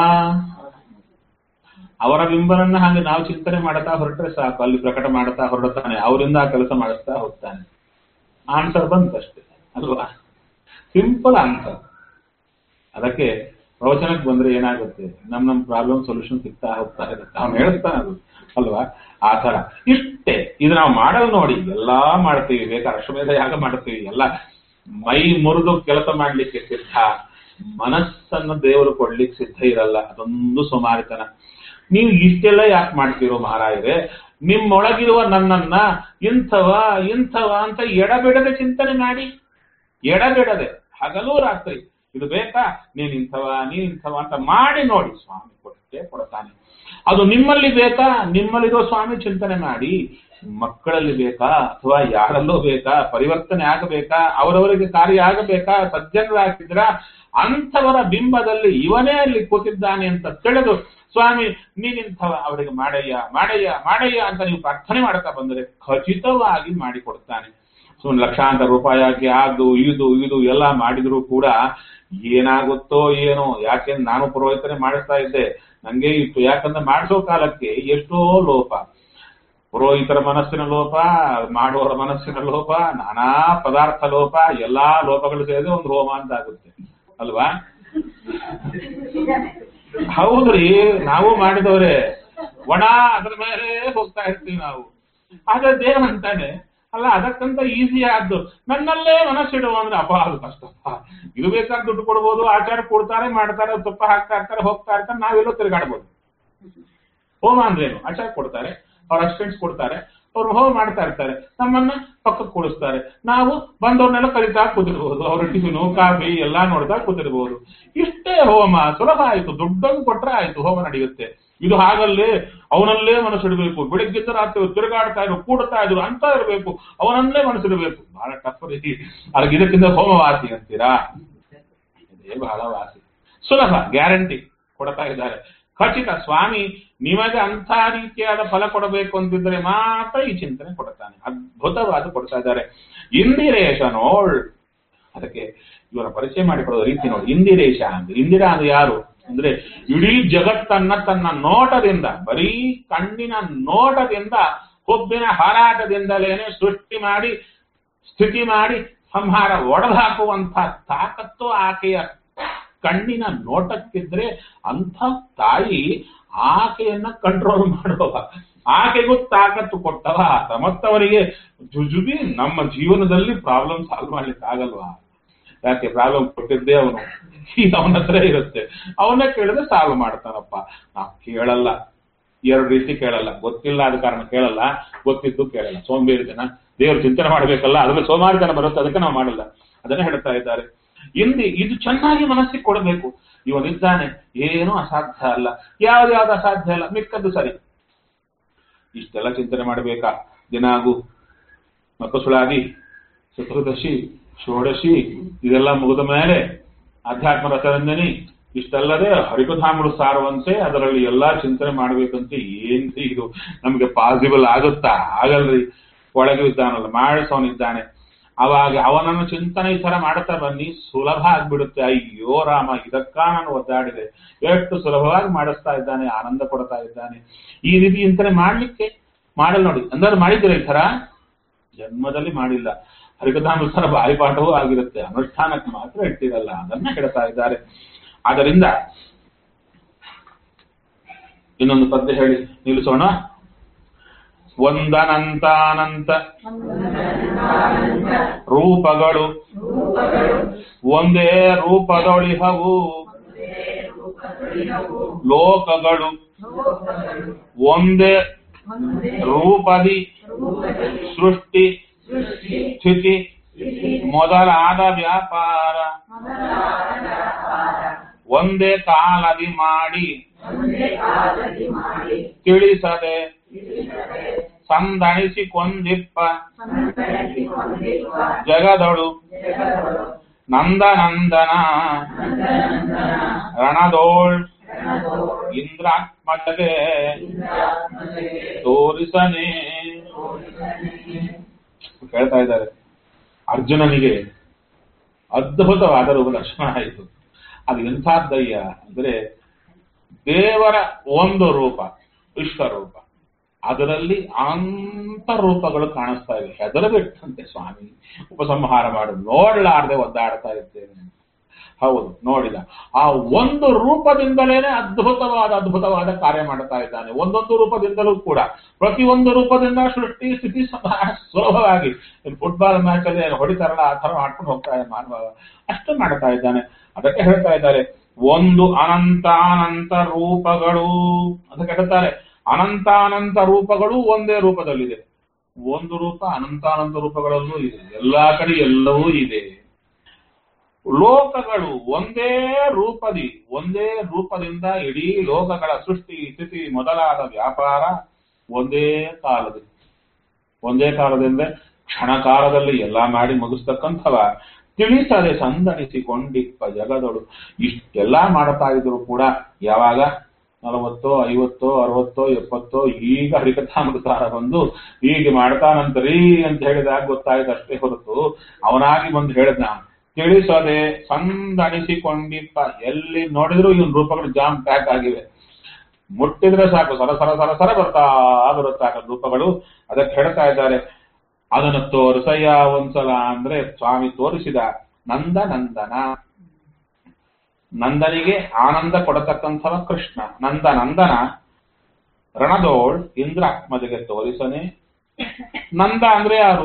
ಅವರ ಬಿಂಬನನ್ನ ಹಾಗೆ ನಾವು ಚಿಂತನೆ ಮಾಡ್ತಾ ಹೊರಟ್ರೆ ಸಾಕು ಅಲ್ಲಿ ಪ್ರಕಟ ಮಾಡ್ತಾ ಹೊರಡ್ತಾನೆ ಅವರಿಂದ ಆ ಕೆಲಸ ಮಾಡಿಸ್ತಾ ಹೋಗ್ತಾನೆ ಆನ್ಸರ್ ಬಂತಷ್ಟೇ ಅಲ್ವಾ ಸಿಂಪಲ್ ಆನ್ಸರ್ ಅದಕ್ಕೆ ಪ್ರವಚನಕ್ಕೆ ಬಂದ್ರೆ ಏನಾಗುತ್ತೆ ನಮ್ ನಮ್ ಪ್ರಾಬ್ಲಮ್ ಸೊಲ್ಯೂಷನ್ ಸಿಗ್ತಾ ಹೋಗ್ತಾ ಇರುತ್ತೆ ಅವ್ನು ಹೇಳ್ತಾನೆ ಅದು ಅಲ್ವಾ ಆ ತರ ಇಷ್ಟೇ ಇದು ನಾವು ಮಾಡಲ್ ನೋಡಿ ಎಲ್ಲಾ ಮಾಡ್ತೀವಿ ಬೇಕಾ ಅಶ್ವಮೇಧ ಯಾಗ ಮಾಡ್ತೀವಿ ಎಲ್ಲ ಮೈ ಮುರಿದು ಕೆಲಸ ಮಾಡ್ಲಿಕ್ಕೆ ಸಿದ್ಧ ಮನಸ್ಸನ್ನು ದೇವರು ಕೊಡ್ಲಿಕ್ಕೆ ಸಿದ್ಧ ಇರಲ್ಲ ಅದೊಂದು ಸುಮಾರಿತನ ನೀವು ಇಷ್ಟೆಲ್ಲ ಯಾಕೆ ಮಾಡ್ತೀರೋ ಮಹಾರಾಯರೇ ನಿಮ್ಮೊಳಗಿರುವ ನನ್ನನ್ನ ಇಂಥವ ಇಂಥವ ಅಂತ ಎಡಬಿಡದೆ ಚಿಂತನೆ ಮಾಡಿ ಎಡಬಿಡದೆ ಹಗಲು ರಾತ್ರಿ ಇದು ಬೇಕಾ ನೀನ್ ಇಂಥವ ನೀನ್ ಇಂಥವ ಅಂತ ಮಾಡಿ ನೋಡಿ ಸ್ವಾಮಿ ಕೊಟ್ಟೆ ಕೊಡ್ತಾನೆ ಅದು ನಿಮ್ಮಲ್ಲಿ ಬೇಕಾ ನಿಮ್ಮಲ್ಲಿರೋ ಸ್ವಾಮಿ ಚಿಂತನೆ ಮಾಡಿ ಮಕ್ಕಳಲ್ಲಿ ಬೇಕಾ ಅಥವಾ ಯಾರಲ್ಲೋ ಬೇಕಾ ಪರಿವರ್ತನೆ ಆಗಬೇಕಾ ಅವರವರಿಗೆ ಕಾರ್ಯ ಆಗಬೇಕಾ ಸಜ್ಜನರಾಗಿದ್ರ ಅಂಥವರ ಬಿಂಬದಲ್ಲಿ ಇವನೇ ಅಲ್ಲಿ ಕೂತಿದ್ದಾನೆ ಅಂತ ತಿಳಿದು ಸ್ವಾಮಿ ನೀನಿಂಥವ ಅವರಿಗೆ ಮಾಡಯ್ಯ ಮಾಡಯ್ಯ ಮಾಡಯ್ಯ ಅಂತ ನೀವು ಪ್ರಾರ್ಥನೆ ಮಾಡ್ತಾ ಬಂದರೆ ಖಚಿತವಾಗಿ ಮಾಡಿಕೊಡ್ತಾನೆ ಸೊ ಲಕ್ಷಾಂತರ ರೂಪಾಯಿ ಹಾಕಿ ಅದು ಇದು ಇದು ಎಲ್ಲ ಮಾಡಿದ್ರು ಕೂಡ ಏನಾಗುತ್ತೋ ಏನೋ ಯಾಕೆಂದ್ರೆ ನಾನು ಪುರೋಹಿತನೆ ಮಾಡಿಸ್ತಾ ಇದ್ದೆ ನಂಗೆ ಇತ್ತು ಯಾಕಂದ್ರೆ ಮಾಡಿಸೋ ಕಾಲಕ್ಕೆ ಎಷ್ಟೋ ಲೋಪ ಪುರೋಹಿತರ ಮನಸ್ಸಿನ ಲೋಪ ಮಾಡುವವರ ಮನಸ್ಸಿನ ಲೋಪ ನಾನಾ ಪದಾರ್ಥ ಲೋಪ ಎಲ್ಲಾ ಲೋಪಗಳು ಸೇರಿದ್ರೆ ಒಂದು ಹೋಮ ಅಂತ ಆಗುತ್ತೆ ಅಲ್ವಾ ನಿಜಾನೇ. ಹೌದ್ರಿ ನಾವು ಮಾಡಿದವ್ರೆ ಒಣ ಅದ್ರ ಮೇಲೆ ಹೋಗ್ತಾ ಇರ್ತೀವಿ ನಾವು ಆದ್ರೆ ದೇವ್ ಅಂತಾನೆ ಅಲ್ಲ ಅದಕ್ಕಂತ ಈಸಿ ಆದ್ದು ನನ್ನಲ್ಲೇ ಮನಸ್ಸಿಡುವ ಅಂದ್ರೆ ಅಪ್ಪ ಅದು ಕಷ್ಟಪ್ಪ ಇದು ಬೇಕಾದ ದುಡ್ಡು ಕೊಡ್ಬೋದು ಆಚಾರ ಕೊಡ್ತಾರೆ ಮಾಡ್ತಾರೆ ತುಪ್ಪ ಹಾಕ್ತಾ ಇರ್ತಾರೆ ಹೋಗ್ತಾ ಇರ್ತಾರೆ ನಾವೆಲ್ಲೋ ತಿರುಗಾಡ್ಬೋದು ಹೋಮ ಅಂದ್ರೇನು ಆಚಾರ ಕೊಡ್ತಾರೆ ಅವ್ರ ಅಸಿಸ್ಟೆಂಟ್ಸ್ ಕೊಡ್ತಾರೆ ಅವ್ರು ಹೋಮ ಮಾಡ್ತಾ ಇರ್ತಾರೆ ನಮ್ಮನ್ನ ಪಕ್ಕಕ್ಕೆ ಕೂಡಿಸ್ತಾರೆ ನಾವು ಬಂದವ್ರನ್ನೆಲ್ಲ ಕರಿತಾ ಕೂತಿರ್ಬೋದು ಅವ್ರ ಟಿಫಿನು ಕಾಫಿ ಎಲ್ಲಾ ನೋಡ್ತಾ ಕೂತಿರ್ಬೋದು ಇಷ್ಟೇ ಹೋಮ ಸುಲಭ ಆಯ್ತು ದುಡ್ಡನ್ನು ಕೊಟ್ರೆ ಆಯ್ತು ಹೋಮ ನಡೆಯುತ್ತೆ ಇದು ಹಾಗಲ್ಲೇ ಅವನಲ್ಲೇ ಮನಸ್ಸಿಡಬೇಕು ಬೆಳಿಗ್ಗೆದ್ದು ರಾತ್ರಿ ತಿರುಗಾಡ್ತಾ ಇರು ಕೂಡ್ತಾ ಇದ್ರು ಅಂತ ಇರಬೇಕು ಅವನಲ್ಲೇ ಮನಸ್ಸಿಡಬೇಕು ಬಹಳ ಟಫ್ ರೀತಿ ಅದಕ್ಕೆ ಇದಕ್ಕಿಂತ ಹೋಮ ವಾಸಿ ಅಂತೀರಾ ಇದೇ ಬಹಳ ವಾಸಿ ಸುಲಭ ಗ್ಯಾರಂಟಿ ಕೊಡ್ತಾ ಇದ್ದಾರೆ ಖಚಿತ ಸ್ವಾಮಿ ನಿಮಗೆ ಅಂಥ ರೀತಿಯಾದ ಫಲ ಕೊಡಬೇಕು ಅಂತಿದ್ರೆ ಮಾತ್ರ ಈ ಚಿಂತನೆ ಕೊಡ್ತಾನೆ ಅದ್ಭುತವಾದ ಕೊಡ್ತಾ ಇದ್ದಾರೆ ಇಂದಿರೇಶ ನೋಳ್ ಅದಕ್ಕೆ ಇವರ ಪರಿಚಯ ಮಾಡಿಕೊಡೋದು ರೀತಿ ನೋಡಿ ಇಂದಿರೇಶ ಅಂದ್ರೆ ಇಂದಿರಾ ಅಂದ್ರೆ ಯಾರು ಅಂದ್ರೆ ಇಡೀ ಜಗತ್ತನ್ನ ತನ್ನ ನೋಟದಿಂದ ಬರೀ ಕಣ್ಣಿನ ನೋಟದಿಂದ ಹುಬ್ಬಿನ ಹಾರಾಟದಿಂದಲೇನೆ ಸೃಷ್ಟಿ ಮಾಡಿ ಸ್ಥಿತಿ ಮಾಡಿ ಸಂಹಾರ ಒಡೆದಾಕುವಂತ ತಾಕತ್ತು ಆಕೆಯ ಕಣ್ಣಿನ ನೋಟಕ್ಕಿದ್ರೆ ಅಂಥ ತಾಯಿ ಆಕೆಯನ್ನ ಕಂಟ್ರೋಲ್ ಮಾಡುವ ಆಕೆಗೂ ತಾಕತ್ತು ಕೊಟ್ಟವ ಆತ ಮತ್ತವರಿಗೆ ಜುಜುಬಿ ನಮ್ಮ ಜೀವನದಲ್ಲಿ ಪ್ರಾಬ್ಲಮ್ ಸಾಲ್ವ್ ಮಾಡ್ಲಿಕ್ಕೆ ಆಗಲ್ವಾ ಯಾಕೆ ಪ್ರಾಬ್ಲಮ್ ಕೊಟ್ಟಿದ್ದೇ ಅವನು ಈಗ ಅವನ ಹತ್ರ ಇರುತ್ತೆ ಅವನ್ನ ಕೇಳಿದ್ರೆ ಸಾಲ್ವ್ ಮಾಡ್ತಾನಪ್ಪ ನಾವು ಕೇಳಲ್ಲ ಎರಡು ರೀತಿ ಕೇಳಲ್ಲ ಗೊತ್ತಿಲ್ಲ ಆದ ಕಾರಣ ಕೇಳಲ್ಲ ಗೊತ್ತಿದ್ದು ಕೇಳಲ್ಲ ಸೋಂಬೇರಿತನ ದೇವ್ರ ಚಿಂತನೆ ಮಾಡ್ಬೇಕಲ್ಲ ಅದ್ರಲ್ಲಿ ಸೋಮಾರಿತನ ಬರುತ್ತೆ ಅದಕ್ಕೆ ನಾವು ಮಾಡಲ್ಲ ಅದನ್ನೇ ಹೇಳ್ತಾ ಇದ್ದಾರೆ ಇಂದಿ ಇದು ಚೆನ್ನಾಗಿ ಮನಸ್ಸಿಗೆ ಕೊಡಬೇಕು ಇವನಿದ್ದಾನೆ ಏನೂ ಅಸಾಧ್ಯ ಅಲ್ಲ ಯಾವ್ದು ಯಾವ್ದು ಅಸಾಧ್ಯ ಅಲ್ಲ ಮಿಕ್ಕದ್ದು ಸರಿ ಇಷ್ಟೆಲ್ಲ ಚಿಂತನೆ ಮಾಡಬೇಕಾ ದಿನಾಗು ಮಕ್ಕಸುಳಾದಿ ಚತುರ್ದಶಿ ಷೋಡಶಿ ಇದೆಲ್ಲ ಮುಗಿದ ಮೇಲೆ ಅಧ್ಯಾತ್ಮ ರಸರಂಜನಿ ಇಷ್ಟಲ್ಲದೆ ಹರಿಕಧಾಮಗಳು ಸಾರುವಂತೆ ಅದರಲ್ಲಿ ಎಲ್ಲಾ ಚಿಂತನೆ ಮಾಡ್ಬೇಕಂತ ಏನ್ರಿ ಇದು ನಮ್ಗೆ ಪಾಸಿಬಲ್ ಆಗುತ್ತಾ ಆಗಲ್ರಿ ಒಳಗೆ ಇದ್ದಾನಲ್ಲ ಮಾಡಿಸೋನಿದ್ದಾನೆ ಅವಾಗ ಅವನನ್ನು ಚಿಂತನೆ ಈ ತರ ಮಾಡ್ತಾ ಬನ್ನಿ ಸುಲಭ ಆಗ್ಬಿಡುತ್ತೆ ಅಯ್ಯೋ ರಾಮ ಇದಕ್ಕ ನಾನು ಒದ್ದಾಡಿದೆ ಎಷ್ಟು ಸುಲಭವಾಗಿ ಮಾಡಿಸ್ತಾ ಇದ್ದಾನೆ ಆನಂದ ಕೊಡ್ತಾ ಇದ್ದಾನೆ ಈ ರೀತಿ ಚಿಂತನೆ ಮಾಡ್ಲಿಕ್ಕೆ ಮಾಡಲ್ ನೋಡಿ ಅಂದ್ರೆ ಮಾಡಿದ್ರೆ ಈ ತರ ಜನ್ಮದಲ್ಲಿ ಮಾಡಿಲ್ಲ ಹರಿಕಥಾನುಸಾರ ಬಾಯಿಪಾಠವೂ ಆಗಿರುತ್ತೆ ಅನುಷ್ಠಾನಕ್ಕೆ ಮಾತ್ರ ಇಟ್ಟಿರಲ್ಲ ಅದನ್ನ ಹೇಳ್ತಾ ಇದ್ದಾರೆ ಆದ್ದರಿಂದ ಇನ್ನೊಂದು ಪದ್ಯ ಹೇಳಿ ನಿಲ್ಲಿಸೋಣ ಒಂದನಂತಾನಂತ ರೂಪಗಳು ಒಂದೇ ರೂಪದೊಳಿಹವು ಲೋಕಗಳು ಒಂದೇ ರೂಪದಿ ಸೃಷ್ಟಿ ಸ್ಥಿತಿ ಮೊದಲಾದ ವ್ಯಾಪಾರ ಒಂದೇ ಕಾಲದಿ ಮಾಡಿ ತಿಳಿಸದೆ ಸಂದಣಿಸಿ ಕೊಂದಿಪ್ಪ ಜಗದಳು ನಂದನಂದನ ರಣದೋಳ್ ಇಂದ್ರಾತ್ಮಜಗೆ ತೋರಿಸನೆ ಹೇಳ್ತಾ ಇದ್ದಾರೆ ಅರ್ಜುನನಿಗೆ ಅದ್ಭುತವಾದ ರೂಪ ಲಕ್ಷಣ ಆಯಿತು ಅದು ಎಂಥದ್ದಯ್ಯ ಅಂದ್ರೆ ದೇವರ ಒಂದು ರೂಪ ವಿಶ್ವರೂಪ ಅದರಲ್ಲಿ ಅನಂತ ರೂಪಗಳು ಕಾಣಿಸ್ತಾ ಇವೆ ಹೆದರಬಿಟ್ಟಂತೆ ಸ್ವಾಮಿ ಉಪಸಂಹಾರ ಮಾಡು ನೋಡಲಾರದೆ ಒದ್ದಾಡ್ತಾ ಇದ್ದೇನೆ ಹೌದು ನೋಡಿದ ಆ ಒಂದು ರೂಪದಿಂದಲೇನೆ ಅದ್ಭುತವಾದ ಅದ್ಭುತವಾದ ಕಾರ್ಯ ಮಾಡ್ತಾ ಇದ್ದಾನೆ ಒಂದೊಂದು ರೂಪದಿಂದಲೂ ಕೂಡ ಪ್ರತಿಯೊಂದು ರೂಪದಿಂದ ಸೃಷ್ಟಿ ಸ್ಥಿತಿ ಬಹಳ ಸುಲಭವಾಗಿ ಫುಟ್ಬಾಲ್ ಮ್ಯಾಚ್ ಅಲ್ಲಿ ಹೊಡಿತಾರಲ್ಲ ಆ ತರ ಮಾಡ್ಕೊಂಡು ಹೋಗ್ತಾ ಇದೆ ಮಾನವ ಅಷ್ಟು ಮಾಡ್ತಾ ಇದ್ದಾನೆ ಅದಕ್ಕೆ ಹೇಳ್ತಾ ಇದ್ದಾರೆ ಒಂದು ಅನಂತಾನಂತ ರೂಪಗಳು ಅಂತ ಹೇಳ್ತಾರೆ ಅನಂತಾನಂತ ರೂಪಗಳು ಒಂದೇ ರೂಪದಲ್ಲಿದೆ ಒಂದು ರೂಪ ಅನಂತಾನಂತ ರೂಪಗಳಲ್ಲೂ ಇದೆ ಎಲ್ಲಾ ಕಡೆ ಎಲ್ಲವೂ ಇದೆ ಲೋಕಗಳು ಒಂದೇ ರೂಪದಿ ಒಂದೇ ರೂಪದಿಂದ ಇಡೀ ಲೋಕಗಳ ಸೃಷ್ಟಿ ಸ್ಥಿತಿ ಮೊದಲಾದ ವ್ಯಾಪಾರ ಒಂದೇ ಕಾಲದಲ್ಲಿ ಒಂದೇ ಕಾಲದಿಂದ ಕ್ಷಣ ಕಾಲದಲ್ಲಿ ಎಲ್ಲಾ ಮಾಡಿ ಮುಗಿಸ್ತಕ್ಕಂಥವ ತಿಳಿಸದೆ ಸಂದಣಿಸಿಕೊಂಡಿಪ್ಪ ಜಗದೊಳು ಇಷ್ಟೆಲ್ಲಾ ಮಾಡ್ತಾ ಇದ್ರು ಕೂಡ ಯಾವಾಗ ನಲವತ್ತೋ ಐವತ್ತೋ ಅರವತ್ತೋ ಎಪ್ಪತ್ತೋ ಈಗ ಹರಿಕಥಾಮೃತಾರ ಬಂದು ಹೀಗೆ ಮಾಡ್ತಾನಂತರೀ ಅಂತ ಹೇಳಿದಾಗ ಗೊತ್ತಾಯ್ತು ಅಷ್ಟೇ ಹೊರತು ಅವನಾಗಿ ಬಂದು ಹೇಳಿದ್ನ ತಿಳಿಸದೆ ಸಂದಣಿಸಿಕೊಂಡಿಪ್ಪ ಎಲ್ಲಿ ನೋಡಿದ್ರು ಇವನ್ ರೂಪಗಳು ಜಾಮ್ ಪ್ಯಾಕ್ ಆಗಿವೆ ಮುಟ್ಟಿದ್ರೆ ಸಾಕು ಸರ ಸರ ಸರ ಸರ ಬರ್ತಾ ಬರುತ್ತಾ ರೂಪಗಳು ಅದಕ್ಕೆ ಹೇಳ್ತಾ ಇದ್ದಾರೆ ಅದನ್ನು ತೋರಿಸಯ್ಯ ಒಂದ್ಸಲ ಅಂದ್ರೆ ಸ್ವಾಮಿ ತೋರಿಸಿದ ನಂದ ನಂದನ ನಂದನಿಗೆ ಆನಂದ ಕೊಡತಕ್ಕಂಥವ ಕೃಷ್ಣ ನಂದ ನಂದನ ರಣದೋಳ್ ಇಂದ್ರಾತ್ಮದಿಗೆ ತೋರಿಸನೆ ನಂದ ಅಂದ್ರೆ ಯಾರು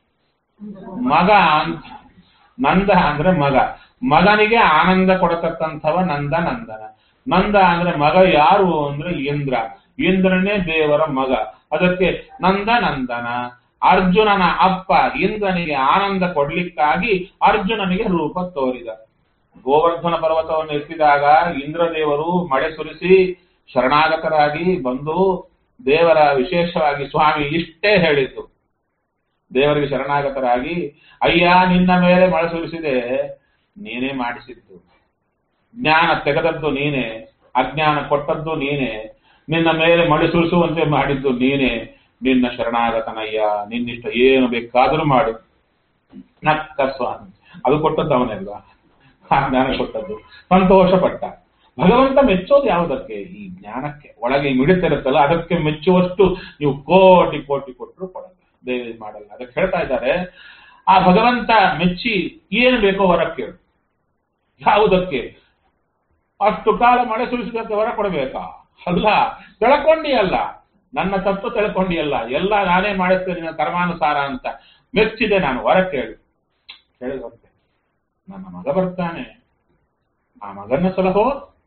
ಮಗ ಅಂತ ನಂದ ಅಂದ್ರೆ ಮಗ ಮಗನಿಗೆ ಆನಂದ ಕೊಡತಕ್ಕಂಥವ ನಂದ ನಂದನ ನಂದ ಅಂದ್ರೆ ಮಗ ಯಾರು ಅಂದ್ರೆ ಇಂದ್ರ ಇಂದ್ರನೇ ದೇವರ ಮಗ ಅದಕ್ಕೆ ನಂದ ನಂದನ ಅರ್ಜುನನ ಅಪ್ಪ ಇಂದ್ರನಿಗೆ ಆನಂದ ಕೊಡ್ಲಿಕ್ಕಾಗಿ ಅರ್ಜುನನಿಗೆ ರೂಪ ತೋರಿದ ಗೋವರ್ಧನ ಪರ್ವತವನ್ನು ಎತ್ತಿದಾಗ ಇಂದ್ರದೇವರು ಮಳೆ ಸುರಿಸಿ ಶರಣಾಗತರಾಗಿ ಬಂದು ದೇವರ ವಿಶೇಷವಾಗಿ ಸ್ವಾಮಿ ಇಷ್ಟೇ ಹೇಳಿದ್ದು ದೇವರಿಗೆ ಶರಣಾಗತರಾಗಿ ಅಯ್ಯ ನಿನ್ನ ಮೇಲೆ ಮಳೆ ಸುರಿಸಿದೆ ನೀನೇ ಮಾಡಿಸಿದ್ದು ಜ್ಞಾನ ತೆಗೆದದ್ದು ನೀನೇ ಅಜ್ಞಾನ ಕೊಟ್ಟದ್ದು ನೀನೇ ನಿನ್ನ ಮೇಲೆ ಮಳೆ ಸುರಿಸುವಂತೆ ಮಾಡಿದ್ದು ನೀನೇ ನಿನ್ನ ಶರಣಾಗತನಯ್ಯ ನಿನ್ನಿಷ್ಟ ಏನು ಬೇಕಾದರೂ ಮಾಡು ನಕ್ಕ ಸ್ವಾಮಿ ಅದು ಕೊಟ್ಟದ್ದು ಅವನಲ್ವಾ ಆ ಜ್ಞಾನ ಕೊಟ್ಟದ್ದು ಸಂತೋಷ ಪಟ್ಟ ಭಗವಂತ ಮೆಚ್ಚೋದು ಯಾವುದಕ್ಕೆ ಈ ಜ್ಞಾನಕ್ಕೆ ಒಳಗೆ ಮಿಡಿತಿರುತ್ತಲ್ಲ ಅದಕ್ಕೆ ಮೆಚ್ಚುವಷ್ಟು ನೀವು ಕೋಟಿ ಕೋಟಿ ಕೊಟ್ಟರು ಕೊಡಲ್ಲ ದೇವಿ ಮಾಡಲ್ಲ ಅದಕ್ಕೆ ಹೇಳ್ತಾ ಇದ್ದಾರೆ ಆ ಭಗವಂತ ಮೆಚ್ಚಿ ಏನು ಬೇಕೋ ವರ ಕೇಳು ಯಾವುದಕ್ಕೆ ಅಷ್ಟು ಕಾಲ ಮಳೆ ಸುರಿಸಿದಕ್ಕೆ ವರ ಕೊಡಬೇಕಾ ಅಲ್ಲ ತಿಳ್ಕೊಂಡಿ ಅಲ್ಲ ನನ್ನ ತತ್ವ ತಿಳ್ಕೊಂಡಿ ಅಲ್ಲ ಎಲ್ಲ ನಾನೇ ಮಾಡಿಸ್ತೇನೆ ನಿನ್ನ ಕರ್ಮಾನುಸಾರ ಅಂತ ಮೆಚ್ಚಿದೆ ನಾನು ವರ ಕೇಳು ಕೇಳಿದಂತೆ ನನ್ನ ಮಗ ಬರ್ತಾನೆ ಆ ಮಗನ ಸಲಹೋ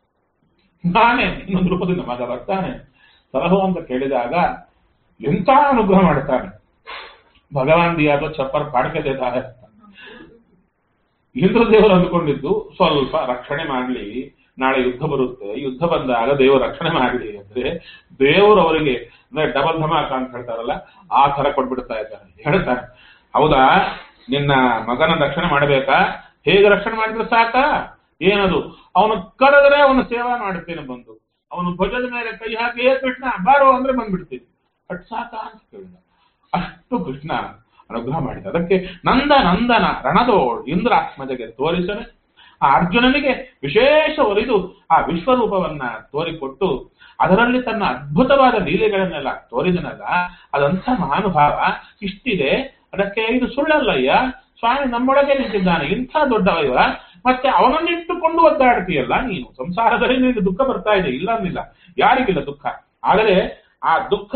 ನಾನೇ ಇನ್ನೊಂದು ರೂಪದಿಂದ ಮಗ ಬರ್ತಾನೆ ಸಲಹೋ ಅಂತ ಕೇಳಿದಾಗ ಎಂತ ಅನುಗ್ರಹ ಮಾಡ್ತಾನೆ ಭಗವಾನ್ ದಿಯಾ तो छप्पर फाड़ के देता है ಇಂದ್ರದೇವರು ಅಂದ್ಕೊಂಡಿದ್ದು ಸ್ವಲ್ಪ ರಕ್ಷಣೆ ಮಾಡ್ಲಿ ನಾಳೆ ಯುದ್ಧ ಬರುತ್ತೆ ಯುದ್ಧ ಬಂದಾಗ ದೇವರು ರಕ್ಷಣೆ ಮಾಡಲಿ ಅಂದ್ರೆ ದೇವರು ಅವರಿಗೆ ಅಂದ್ರೆ ಡಬಲ್ ಧಮಾಕ ಅಂತ ಹೇಳ್ತಾರಲ್ಲ ಆ ತರ ಕೊಟ್ಬಿಡ್ತಾ ಇದ್ದಾರೆ ಹೇಳ್ತಾರೆ ಹೌದಾ ನಿನ್ನ ಮಗನ ರಕ್ಷಣೆ ಮಾಡಬೇಕಾ ಹೇಗೆ ರಕ್ಷಣೆ ಮಾಡಿದ್ರೆ ಸಾಕ ಏನದು ಅವನು ಕರೆದ್ರೆ ಅವನ ಸೇವಾ ಮಾಡುತ್ತೇನೆ ಬಂದು ಅವನು ಭುಜದ ಮೇಲೆ ಕೈ ಹಾಕಿ ಏ ಕೃಷ್ಣ ಬಾರೋ ಅಂದ್ರೆ ಬಂದ್ಬಿಡ್ತೀನಿ ಅಟ್ ಸಾಕ ಅಂತ ಕೇಳಿದ ಅಷ್ಟು ಕೃಷ್ಣ ಅನುಗ್ರಹ ಮಾಡಿದ ಅದಕ್ಕೆ ನಂದ ನಂದನ ರಣದೋಳ್ ಇಂದ್ರಾತ್ಮಜಗೆ ತೋರಿಸನೆ ಆ ಅರ್ಜುನನಿಗೆ ವಿಶೇಷ ಒಲಿದು ಆ ವಿಶ್ವರೂಪವನ್ನ ತೋರಿಕೊಟ್ಟು ಅದರಲ್ಲಿ ತನ್ನ ಅದ್ಭುತವಾದ ಲೀಲೆಗಳನ್ನೆಲ್ಲ ತೋರಿದನಲ್ಲ ಅದಂಥ ಮಹಾನುಭಾವ ಇಷ್ಟಿದೆ ಅದಕ್ಕೆ ಇದು ಸುಳ್ಳಲ್ಲಯ್ಯ ಸ್ವಾಮಿ ನಮ್ಮೊಳಗೆ ನಿಂತಿದ್ದಾನೆ ಇಂಥ ದೊಡ್ಡವೈವ ಮತ್ತೆ ಅವನನ್ನಿಟ್ಟುಕೊಂಡು ಒದ್ದಾಡ್ತೀಯಲ್ಲ ನೀನು ಸಂಸಾರದಲ್ಲಿ ನಿನಗೆ ದುಃಖ ಬರ್ತಾ ಇದೆ ಇಲ್ಲ ಅಂದಿಲ್ಲ ಯಾರಿಗಿಲ್ಲ ದುಃಖ ಆದರೆ ಆ ದುಃಖ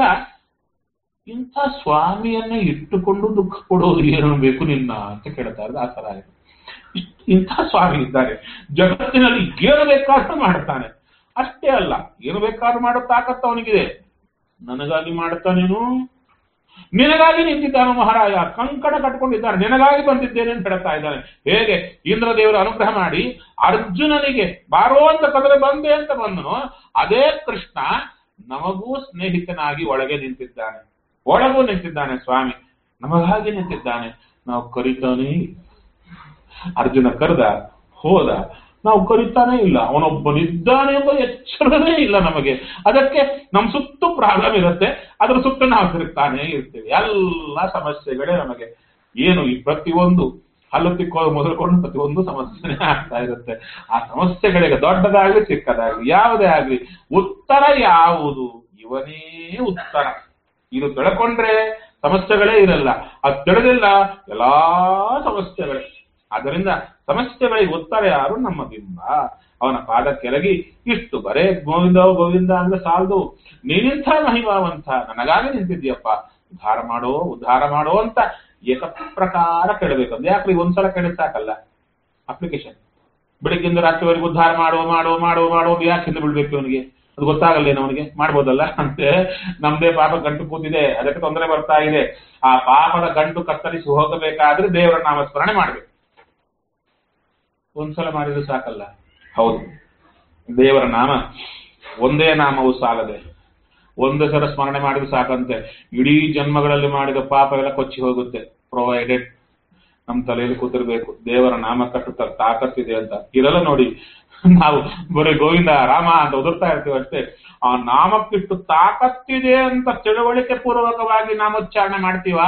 ಇಂಥ ಸ್ವಾಮಿಯನ್ನೇ ಇಟ್ಟುಕೊಂಡು ದುಃಖ ಕೊಡೋದು ಏನು ಬೇಕು ನಿನ್ನ ಅಂತ ಕೇಳ್ತಾ ಇರೋದು ಆ ತರ ಆಗಿದೆ ಇಷ್ಟ್- ಇಂಥ ಸ್ವಾಮಿ ಇದ್ದಾರೆ ಜಗತ್ತಿನಲ್ಲಿ ಏನು ಬೇಕಾದ್ರೂ ಮಾಡ್ತಾನೆ ಅಷ್ಟೇ ಅಲ್ಲ ಏನು ಬೇಕಾದ್ರೂ ಮಾಡೋ ತಾಕತ್ತು ಅವನಿಗಿದೆ ನನಗಾಗಿ ಮಾಡುತ್ತಾನೇನು ನಿನಗಾಗಿ ನಿಂತಿದ್ದಾನು ಮಹಾರಾಜ ಕಂಕಣ ಕಟ್ಕೊಂಡಿದ್ದಾನೆ ನಿನಗಾಗಿ ಬಂದಿದ್ದೇನೆ ಅಂತ ಹೇಳ್ತಾ ಇದ್ದಾನೆ ಹೇಗೆ ಇಂದ್ರದೇವರು ಅನುಗ್ರಹ ಮಾಡಿ ಅರ್ಜುನನಿಗೆ ಬಾರೋ ಅಂತ ಕದರೆ ಬಂದೆ ಅಂತ ಬಂದನು ಅದೇ ಕೃಷ್ಣ ನಮಗೂ ಸ್ನೇಹಿತನಾಗಿ ಒಳಗೆ ನಿಂತಿದ್ದಾನೆ ಒಳಗೂ ನಿಂತಿದ್ದಾನೆ ಸ್ವಾಮಿ ನಮಗಾಗಿ ನಿಂತಿದ್ದಾನೆ ನಾವು ಕರಿತಾನೇ ಇಲ್ಲ. ಅರ್ಜುನ ಕರೆದ ಹೋದ ನಾವು ಕರಿತಾನೇ ಇಲ್ಲ ಅವನೊಬ್ಬನಿದ್ದಾನೆ ಎಂಬ ಎಚ್ಚರವೇ ಇಲ್ಲ ನಮಗೆ ಅದಕ್ಕೆ ನಮ್ಮ ಸುತ್ತು ಪ್ರಾಬ್ಲಮ್ ಇರುತ್ತೆ ಅದ್ರ ಸುತ್ತ ನಾವು ತಿರುಗ್ತಾನೇ ಇರ್ತೀವಿ ಎಲ್ಲ ಸಮಸ್ಯೆಗಳೇ ನಮಗೆ ಏನು ಈ ಪ್ರತಿಯೊಂದು ಹಲ್ಲು ತಿಕ್ಕೋದು ಮೊದಲುಕೊಂಡು ಪ್ರತಿಯೊಂದು ಸಮಸ್ಯೆನೇ ಆಗ್ತಾ ಇರುತ್ತೆ ಆ ಸಮಸ್ಯೆಗಳಿಗೆ ದೊಡ್ಡದಾಗ್ಲಿ ಚಿಕ್ಕದಾಗ್ಲಿ ಯಾವುದೇ ಆಗ್ಲಿ ಉತ್ತರ ಯಾವುದು ಇವನೇ ಉತ್ತರ ಇದು ತಿಳ್ಕೊಂಡ್ರೆ ಸಮಸ್ಯೆಗಳೇ ಇರಲ್ಲ ಅದು ತಿಳಿದಿಲ್ಲ ಎಲ್ಲಾ ಸಮಸ್ಯೆಗಳೇ ಆದ್ದರಿಂದ ಸಮಸ್ಯೆಗಳಿಗೆ ಉತ್ತರ ಯಾರು ನಮ್ಮ ಬಿಂಬ ಅವನ ಪಾದ ಕೆಳಗಿ ಇಷ್ಟು ಬರೇ ಗೋವಿಂದ ಗೋವಿಂದ ಅಂದ್ರೆ ಸಾಲದು ನೀನಿಂಥ ಮಹಿಮಾವಂತ ನನಗಾಗಿ ನಿಂತಿದ್ಯಪ್ಪ ಉದ್ಧಾರ ಮಾಡೋ ಉದ್ಧಾರ ಮಾಡೋ ಅಂತ ಏಕಪ್ರಕಾರ ಕೇಳಬೇಕು ಅಂದ್ರೆ ಯಾಕ್ರಿ ಒಂದ್ಸಲ ಕೇಳಿದ್ ಸಾಕಲ್ಲ ಅಪ್ಲಿಕೇಶನ್ ಬೆಳಿಗ್ಗೆಯಿಂದ ರಾತ್ರಿವರೆಗೂ ಉದ್ಧಾರ ಮಾಡೋ ಮಾಡೋ ಮಾಡೋ ಮಾಡೋ ಯಾಕೆ ಹಿಂದೆ ಬಿಡ್ಬೇಕು ಅವನಿಗೆ ಅದು ಗೊತ್ತಾಗಲ್ಲೇನು ಅವನಿಗೆ ಮಾಡ್ಬೋದಲ್ಲ ಅಂತೆ ನಮ್ದೇ ಪಾಪ ಗಂಟು ಕೂತಿದೆ ಅದಕ್ಕೆ ತೊಂದರೆ ಬರ್ತಾ ಇದೆ ಆ ಪಾಪದ ಗಂಟು ಕತ್ತರಿಸಿ ಹೋಗಬೇಕಾದ್ರೆ ದೇವರ ನಾಮಸ್ಮರಣೆ ಮಾಡ್ಬೇಕು ಒಂದ್ಸಲ ಮಾಡಿದ್ರೆ ಸಾಕಲ್ಲ ಹೌದು ದೇವರ ನಾಮ ಒಂದೇ ನಾಮವು ಸಾಲದೆ ಒಂದು ಸಲ ಸ್ಮರಣೆ ಮಾಡಿದ್ರೆ ಸಾಕಂತೆ ಇಡೀ ಜನ್ಮಗಳಲ್ಲಿ ಮಾಡಿದ ಪಾಪ ಎಲ್ಲ ಕೊಚ್ಚಿ ಹೋಗುತ್ತೆ ಪ್ರೊವೈಡೆಡ್ ನಮ್ಮ ತಲೆಯಲ್ಲಿ ಕೂತಿರ್ಬೇಕು ದೇವರ ನಾಮ ಕಟ್ಟುತ್ತ ತಾಕತ್ತಿದೆ ಅಂತ ಇರಲ್ಲ ನೋಡಿ ನಾವು ಬರೀ ಗೋವಿಂದ ರಾಮ ಅಂತ ಉದುರ್ತಾ ಇರ್ತೀವಿ ಅಷ್ಟೇ ಆ ನಾಮಕ್ಕಿಟ್ಟು ತಾಕತ್ತಿದೆ ಅಂತ ತಿಳುವಳಿಕೆ ಪೂರ್ವಕವಾಗಿ ನಾಮೋಚ್ಚಾರಣೆ ಮಾಡ್ತೀವ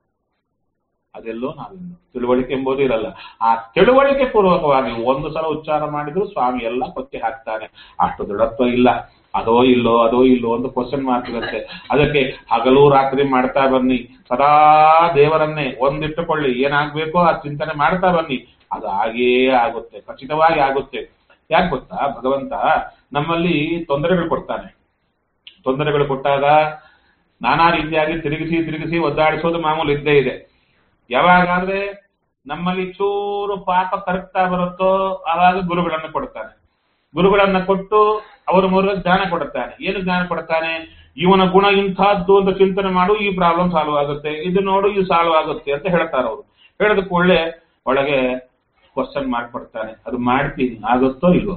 ಅದೆಲ್ಲೋ ನಾವಿನ್ನು ತಿಳುವಳಿಕೆ ಎಂಬುದು ಇರಲ್ಲ ಆ ತಿಳುವಳಿಕೆ ಪೂರ್ವಕವಾಗಿ ಒಂದು ಸಲ ಉಚ್ಚಾರ ಮಾಡಿದ್ರು ಸ್ವಾಮಿ ಎಲ್ಲ ಕೊಚ್ಚಿ ಹಾಕ್ತಾನೆ ಅಷ್ಟು ದೃಢತ್ವ ಇಲ್ಲ ಅದೋ ಇಲ್ಲೋ ಅದೋ ಇಲ್ಲೋ ಅಂತ ಕ್ವಶನ್ ಮಾರ್ಕ್ ಇರುತ್ತೆ ಅದಕ್ಕೆ ಹಗಲು ರಾತ್ರಿ ಮಾಡ್ತಾ ಬನ್ನಿ ಸದಾ ದೇವರನ್ನೇ ಒಂದಿಟ್ಟುಕೊಳ್ಳಿ ಏನಾಗ್ಬೇಕೋ ಆ ಚಿಂತನೆ ಮಾಡ್ತಾ ಬನ್ನಿ ಅದು ಹಾಗೇ ಆಗುತ್ತೆ ಖಚಿತವಾಗಿ ಆಗುತ್ತೆ ಯಾಕೆ ಗೊತ್ತಾ ಭಗವಂತ ನಮ್ಮಲ್ಲಿ ತೊಂದರೆಗಳು ಕೊಡ್ತಾನೆ ತೊಂದರೆಗಳು ಕೊಟ್ಟಾಗ ನಾನಾ ರೀತಿಯಾಗಿ ತಿರುಗಿಸಿ ತಿರುಗಿಸಿ ಒದ್ದಾಡಿಸೋದು ಮಾಮೂಲು ಇದ್ದೇ ಇದೆ ಯಾವಾಗಾದ್ರೆ ನಮ್ಮಲ್ಲಿ ಚೂರು ಪಾಪ ಕರಗ್ತಾ ಬರುತ್ತೋ ಆವಾಗ ಗುರುಗಳನ್ನು ಕೊಡ್ತಾನೆ ಗುರುಗಳನ್ನ ಕೊಟ್ಟು ಅವರ ಮೂಲಕ ಜ್ಞಾನ ಕೊಡುತ್ತಾನೆ ಏನು ಜ್ಞಾನ ಕೊಡ್ತಾನೆ ಇವನ ಗುಣ ಇಂಥದ್ದು ಅಂತ ಚಿಂತನೆ ಮಾಡು ಈ ಪ್ರಾಬ್ಲಮ್ ಸಾಲ್ವ್ ಆಗುತ್ತೆ ಇದು ನೋಡು ಇದು ಸಾಲ್ವ್ ಆಗುತ್ತೆ ಅಂತ ಹೇಳ್ತಾರೆ ಅವರು ಹೇಳೋದಕ್ಕೆ ಒಳ್ಳೆ ಒಳಗೆ ಕ್ವಶನ್ ಮಾರ್ಕ್ ಕೊಡ್ತಾನೆ ಅದು ಮಾಡ್ತೀನಿ ಆಗುತ್ತೋ ಇಲ್ವೋ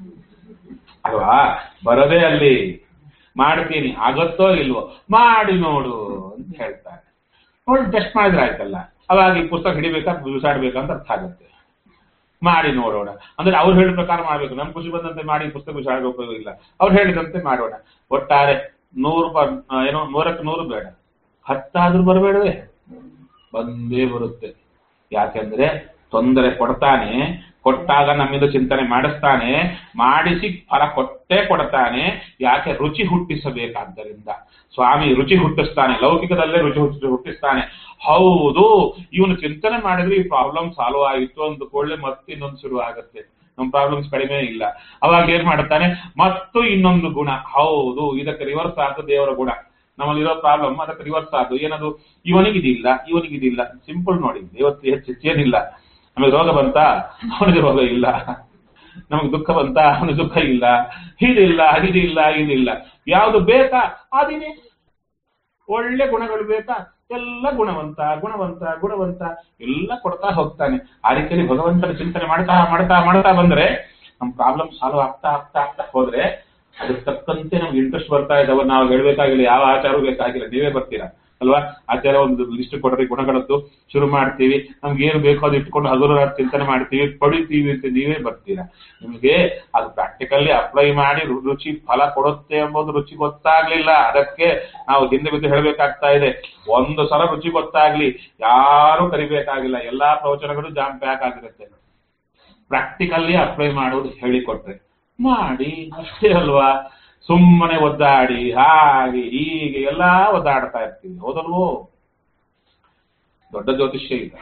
ಅಲ್ವಾ ಬರೋದೇ ಅಲ್ಲಿ ಮಾಡ್ತೀನಿ ಆಗುತ್ತೋ ಇಲ್ವೋ ಮಾಡಿ ನೋಡು ಅಂತ ಹೇಳ್ತಾರೆ ನೋಡಿ ಟೆಸ್ಟ್ ಮಾಡಿದ್ರೆ ಆಯ್ತಲ್ಲ ಅವಾಗ ಈ ಪುಸ್ತಕ ಹಿಡಿಬೇಕಾ ಬಿಸಾಡ್ಬೇಕಾ ಅಂತ ಅರ್ಥ ಆಗುತ್ತೆ ಮಾಡಿ ನೋಡೋಣ ಅಂದ್ರೆ ಅವ್ರು ಹೇಳಿದ ಪ್ರಕಾರ ಮಾಡ್ಬೇಕು ನಮ್ ಖುಷಿ ಬಂದಂತೆ ಮಾಡಿ ಪುಸ್ತಕ ಬಿಸಾಡಬೇಕು ಇಲ್ಲ ಅವ್ರು ಹೇಳಿದಂತೆ ಮಾಡೋಣ ಒಟ್ಟಾರೆ ನೂರು ಪ- ಆ, ಏನೋ ನೂರಕ್ಕೆ ನೂರು ಬೇಡ ಹತ್ತಾದ್ರೂ ಬರಬೇಡವೇ ಬಂದೇ ಬರುತ್ತೆ ಯಾಕೆಂದ್ರೆ ತೊಂದರೆ ಕೊಡ್ತಾನೆ ಕೊಟ್ಟಾಗ ನಮ್ಮಿಂದ ಚಿಂತನೆ ಮಾಡಿಸ್ತಾನೆ ಮಾಡಿಸಿ ಫಲ ಕೊಟ್ಟೇ ಕೊಡ್ತಾನೆ ಯಾಕೆ ರುಚಿ ಹುಟ್ಟಿಸಬೇಕಾದ್ದರಿಂದ ಸ್ವಾಮಿ ರುಚಿ ಹುಟ್ಟಿಸ್ತಾನೆ ಲೌಕಿಕದಲ್ಲೇ ರುಚಿ ಹುಟ್ಟಿ ಹುಟ್ಟಿಸ್ತಾನೆ ಹೌದು ಇವನು ಚಿಂತನೆ ಮಾಡಿದ್ರೆ ಈ ಪ್ರಾಬ್ಲಮ್ ಸಾಲ್ವ್ ಆಯಿತು ಅಂದುಕೊಳ್ಳೆ ಮತ್ತೆ ಇನ್ನೊಂದು ಶುರು ಆಗುತ್ತೆ ನಮ್ಮ ಪ್ರಾಬ್ಲಮ್ಸ್ ಕಡಿಮೆ ಇಲ್ಲ ಅವಾಗ ಏನ್ ಮಾಡ್ತಾನೆ ಮತ್ತು ಇನ್ನೊಂದು ಗುಣ ಹೌದು ಇದಕ್ಕೆ ರಿವರ್ಸ್ ಆದ ದೇವರ ಗುಣ ನಮ್ಮಲ್ಲಿರೋ ಪ್ರಾಬ್ಲಮ್ ಅದಕ್ಕೆ ರಿವರ್ಸ್ ಆದ್ದು ಏನದು ಇವನಿಗಿದಿಲ್ಲ ಇವನಿಗಿದಿಲ್ಲ ಸಿಂಪಲ್ ನೋಡಿ ದೇವತ್ತು ಹೆಚ್ಚು ಹೆಚ್ಚೇನಿಲ್ಲ ನಮಗೆ ರೋಗ ಬಂತ ಅವನಿಗೆ ರೋಗ ಇಲ್ಲ ನಮಗೆ ದುಃಖ ಬಂತ ಅವನಿಗೆ ದುಃಖ ಇಲ್ಲ ಇದಿಲ್ಲ ಇದಿಲ್ಲ ಇದಿಲ್ಲ ಯಾವುದು ಬೇಕಾ ಅದಿನೇ ಒಳ್ಳೆ ಗುಣಗಳು ಬೇಕಾ ಎಲ್ಲ ಗುಣವಂತ ಗುಣವಂತ ಗುಣವಂತ ಎಲ್ಲ ಕೊಡ್ತಾ ಹೋಗ್ತಾನೆ ಆ ರೀತಿಯಲ್ಲಿ ಭಗವಂತನ ಚಿಂತನೆ ಮಾಡ್ತಾ ಮಾಡ್ತಾ ಮಾಡ್ತಾ ಬಂದ್ರೆ ನಮ್ ಪ್ರಾಬ್ಲಮ್ ಸಾಲ್ವ್ ಆಗ್ತಾ ಆಗ್ತಾ ಆಗ್ತಾ ಹೋದ್ರೆ ಅದಕ್ಕೆ ತಕ್ಕಂತೆ ನಮ್ಗೆ ಇಂಟ್ರೆಸ್ಟ್ ಬರ್ತಾ ಇದ್ದಾವ ನಾವು ಹೇಳ್ಬೇಕಾಗಿಲ್ಲ ಯಾವ ಆಚಾರ ಬೇಕಾಗಿಲ್ಲ ನೀವೇ ಬರ್ತೀರಾ ಅಲ್ವಾ ಆಚಾರ ಒಂದು ಲಿಸ್ಟ್ ಕೊಡ್ರಿ ಗುಣಗಳದ್ದು ಶುರು ಮಾಡ್ತೀವಿ ನಮ್ಗೆ ಏನು ಬೇಕೋ ಅದು ಇಟ್ಕೊಂಡು ಹಗುರ ಚಿಂತನೆ ಮಾಡ್ತೀವಿ ಪಡಿತೀವಿ ಅಂತ ನೀವೇ ಬರ್ತೀರಾ ನಿಮ್ಗೆ ಅದು ಪ್ರಾಕ್ಟಿಕಲ್ಲಿ ಅಪ್ಲೈ ಮಾಡಿ ರು- ರುಚಿ ಫಲ ಕೊಡುತ್ತೆ ಎಂಬುದು ರುಚಿ ಗೊತ್ತಾಗ್ಲಿಲ್ಲ ಅದಕ್ಕೆ ನಾವು ಹಿಂದೆ ಬಿದ್ದು ಹೇಳಬೇಕಾಗ್ತಾ ಇದೆ ಒಂದು ಸಲ ರುಚಿ ಗೊತ್ತಾಗ್ಲಿ ಯಾರು ಕರಿಬೇಕಾಗಿಲ್ಲ ಎಲ್ಲಾ ಪ್ರವಚನಗಳು ಜಾಮ್ ಪ್ಯಾಕ್ ಆಗಿರುತ್ತೆ ಪ್ರಾಕ್ಟಿಕಲ್ಲಿ ಅಪ್ಲೈ ಮಾಡೋದು ಹೇಳಿಕೊಟ್ರೆ ಮಾಡಿ ಅಷ್ಟೇ ಅಲ್ವಾ ಸುಮ್ಮನೆ ಒದ್ದಾಡಿ ಹಾಗೆ ಹೀಗೆ ಎಲ್ಲಾ ಒದ್ದಾಡ್ತಾ ಇರ್ತೀವಿ ಹೌದಲ್ವೋ ದೊಡ್ಡ ಜ್ಯೋತಿಷ್ಯ ಇಲ್ಲ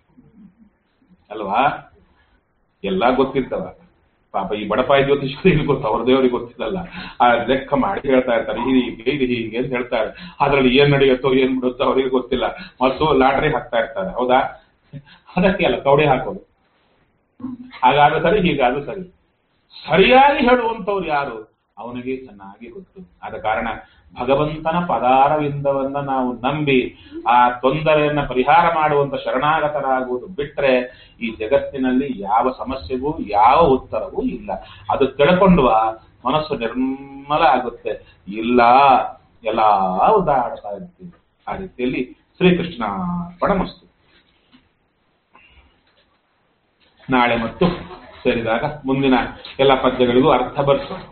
ಅಲ್ವಾ ಎಲ್ಲಾ ಗೊತ್ತಿರ್ತವ ಪಾಪ ಈ ಬಡಪಾಯಿ ಜ್ಯೋತಿಷ್ಯರಿಗೆ ಗೊತ್ತು ಅವ್ರ ದೇವರಿಗೆ ಗೊತ್ತಿಲ್ಲಲ್ಲ ಆ ಲೆಕ್ಕ ಮಾಡಿ ಹೇಳ್ತಾ ಇರ್ತಾರೆ ಹೀಗೆ ಇದು ಹೀಗೆ ಅಂತ ಹೇಳ್ತಾರೆ ಅದ್ರಲ್ಲಿ ಏನ್ ನಡೆಯುತ್ತೋ ಏನ್ ಬಿಡುತ್ತೋ ಅವರಿಗೆ ಗೊತ್ತಿಲ್ಲ ಮತ್ತು ಲಾಟ್ರಿ ಹಾಕ್ತಾ ಇರ್ತಾರೆ ಹೌದಾ ಅದಕ್ಕೆ ಅಲ್ಲ ಕವಡೆ ಹಾಕೋದು ಹಾಗಾದ್ರೆ ಸರಿ ಹೀಗಾದ್ರೂ ಸರಿ ಸರಿಯಾಗಿ ಹೇಳುವಂತವ್ರು ಯಾರು ಅವನಿಗೆ ಚೆನ್ನಾಗಿ ಗೊತ್ತು ಆದ ಕಾರಣ ಭಗವಂತನ ಪದಾರವಿಂದವನ್ನ ನಾವು ನಂಬಿ ಆ ತೊಂದರೆಯನ್ನ ಪರಿಹಾರ ಮಾಡುವಂತ ಶರಣಾಗತರಾಗುವುದು ಬಿಟ್ರೆ ಈ ಜಗತ್ತಿನಲ್ಲಿ ಯಾವ ಸಮಸ್ಯೆಗೂ ಯಾವ ಉತ್ತರವೂ ಇಲ್ಲ ಅದು ತಿಳ್ಕೊಂಡ್ವ ಮನಸ್ಸು ನಿರ್ಮಲ ಆಗುತ್ತೆ ಇಲ್ಲ ಎಲ್ಲ ಉದಾಹರಿಸ್ತಾ ಇರ್ತೀವಿ ಆ ರೀತಿಯಲ್ಲಿ ಶ್ರೀಕೃಷ್ಣ ಪಣಮಸ್ತು ನಾಳೆ ಮತ್ತು ಸೇರಿದಾಗ ಮುಂದಿನ ಎಲ್ಲ ಪದ್ಯಗಳಿಗೂ ಅರ್ಥ ಬರ್ತದೆ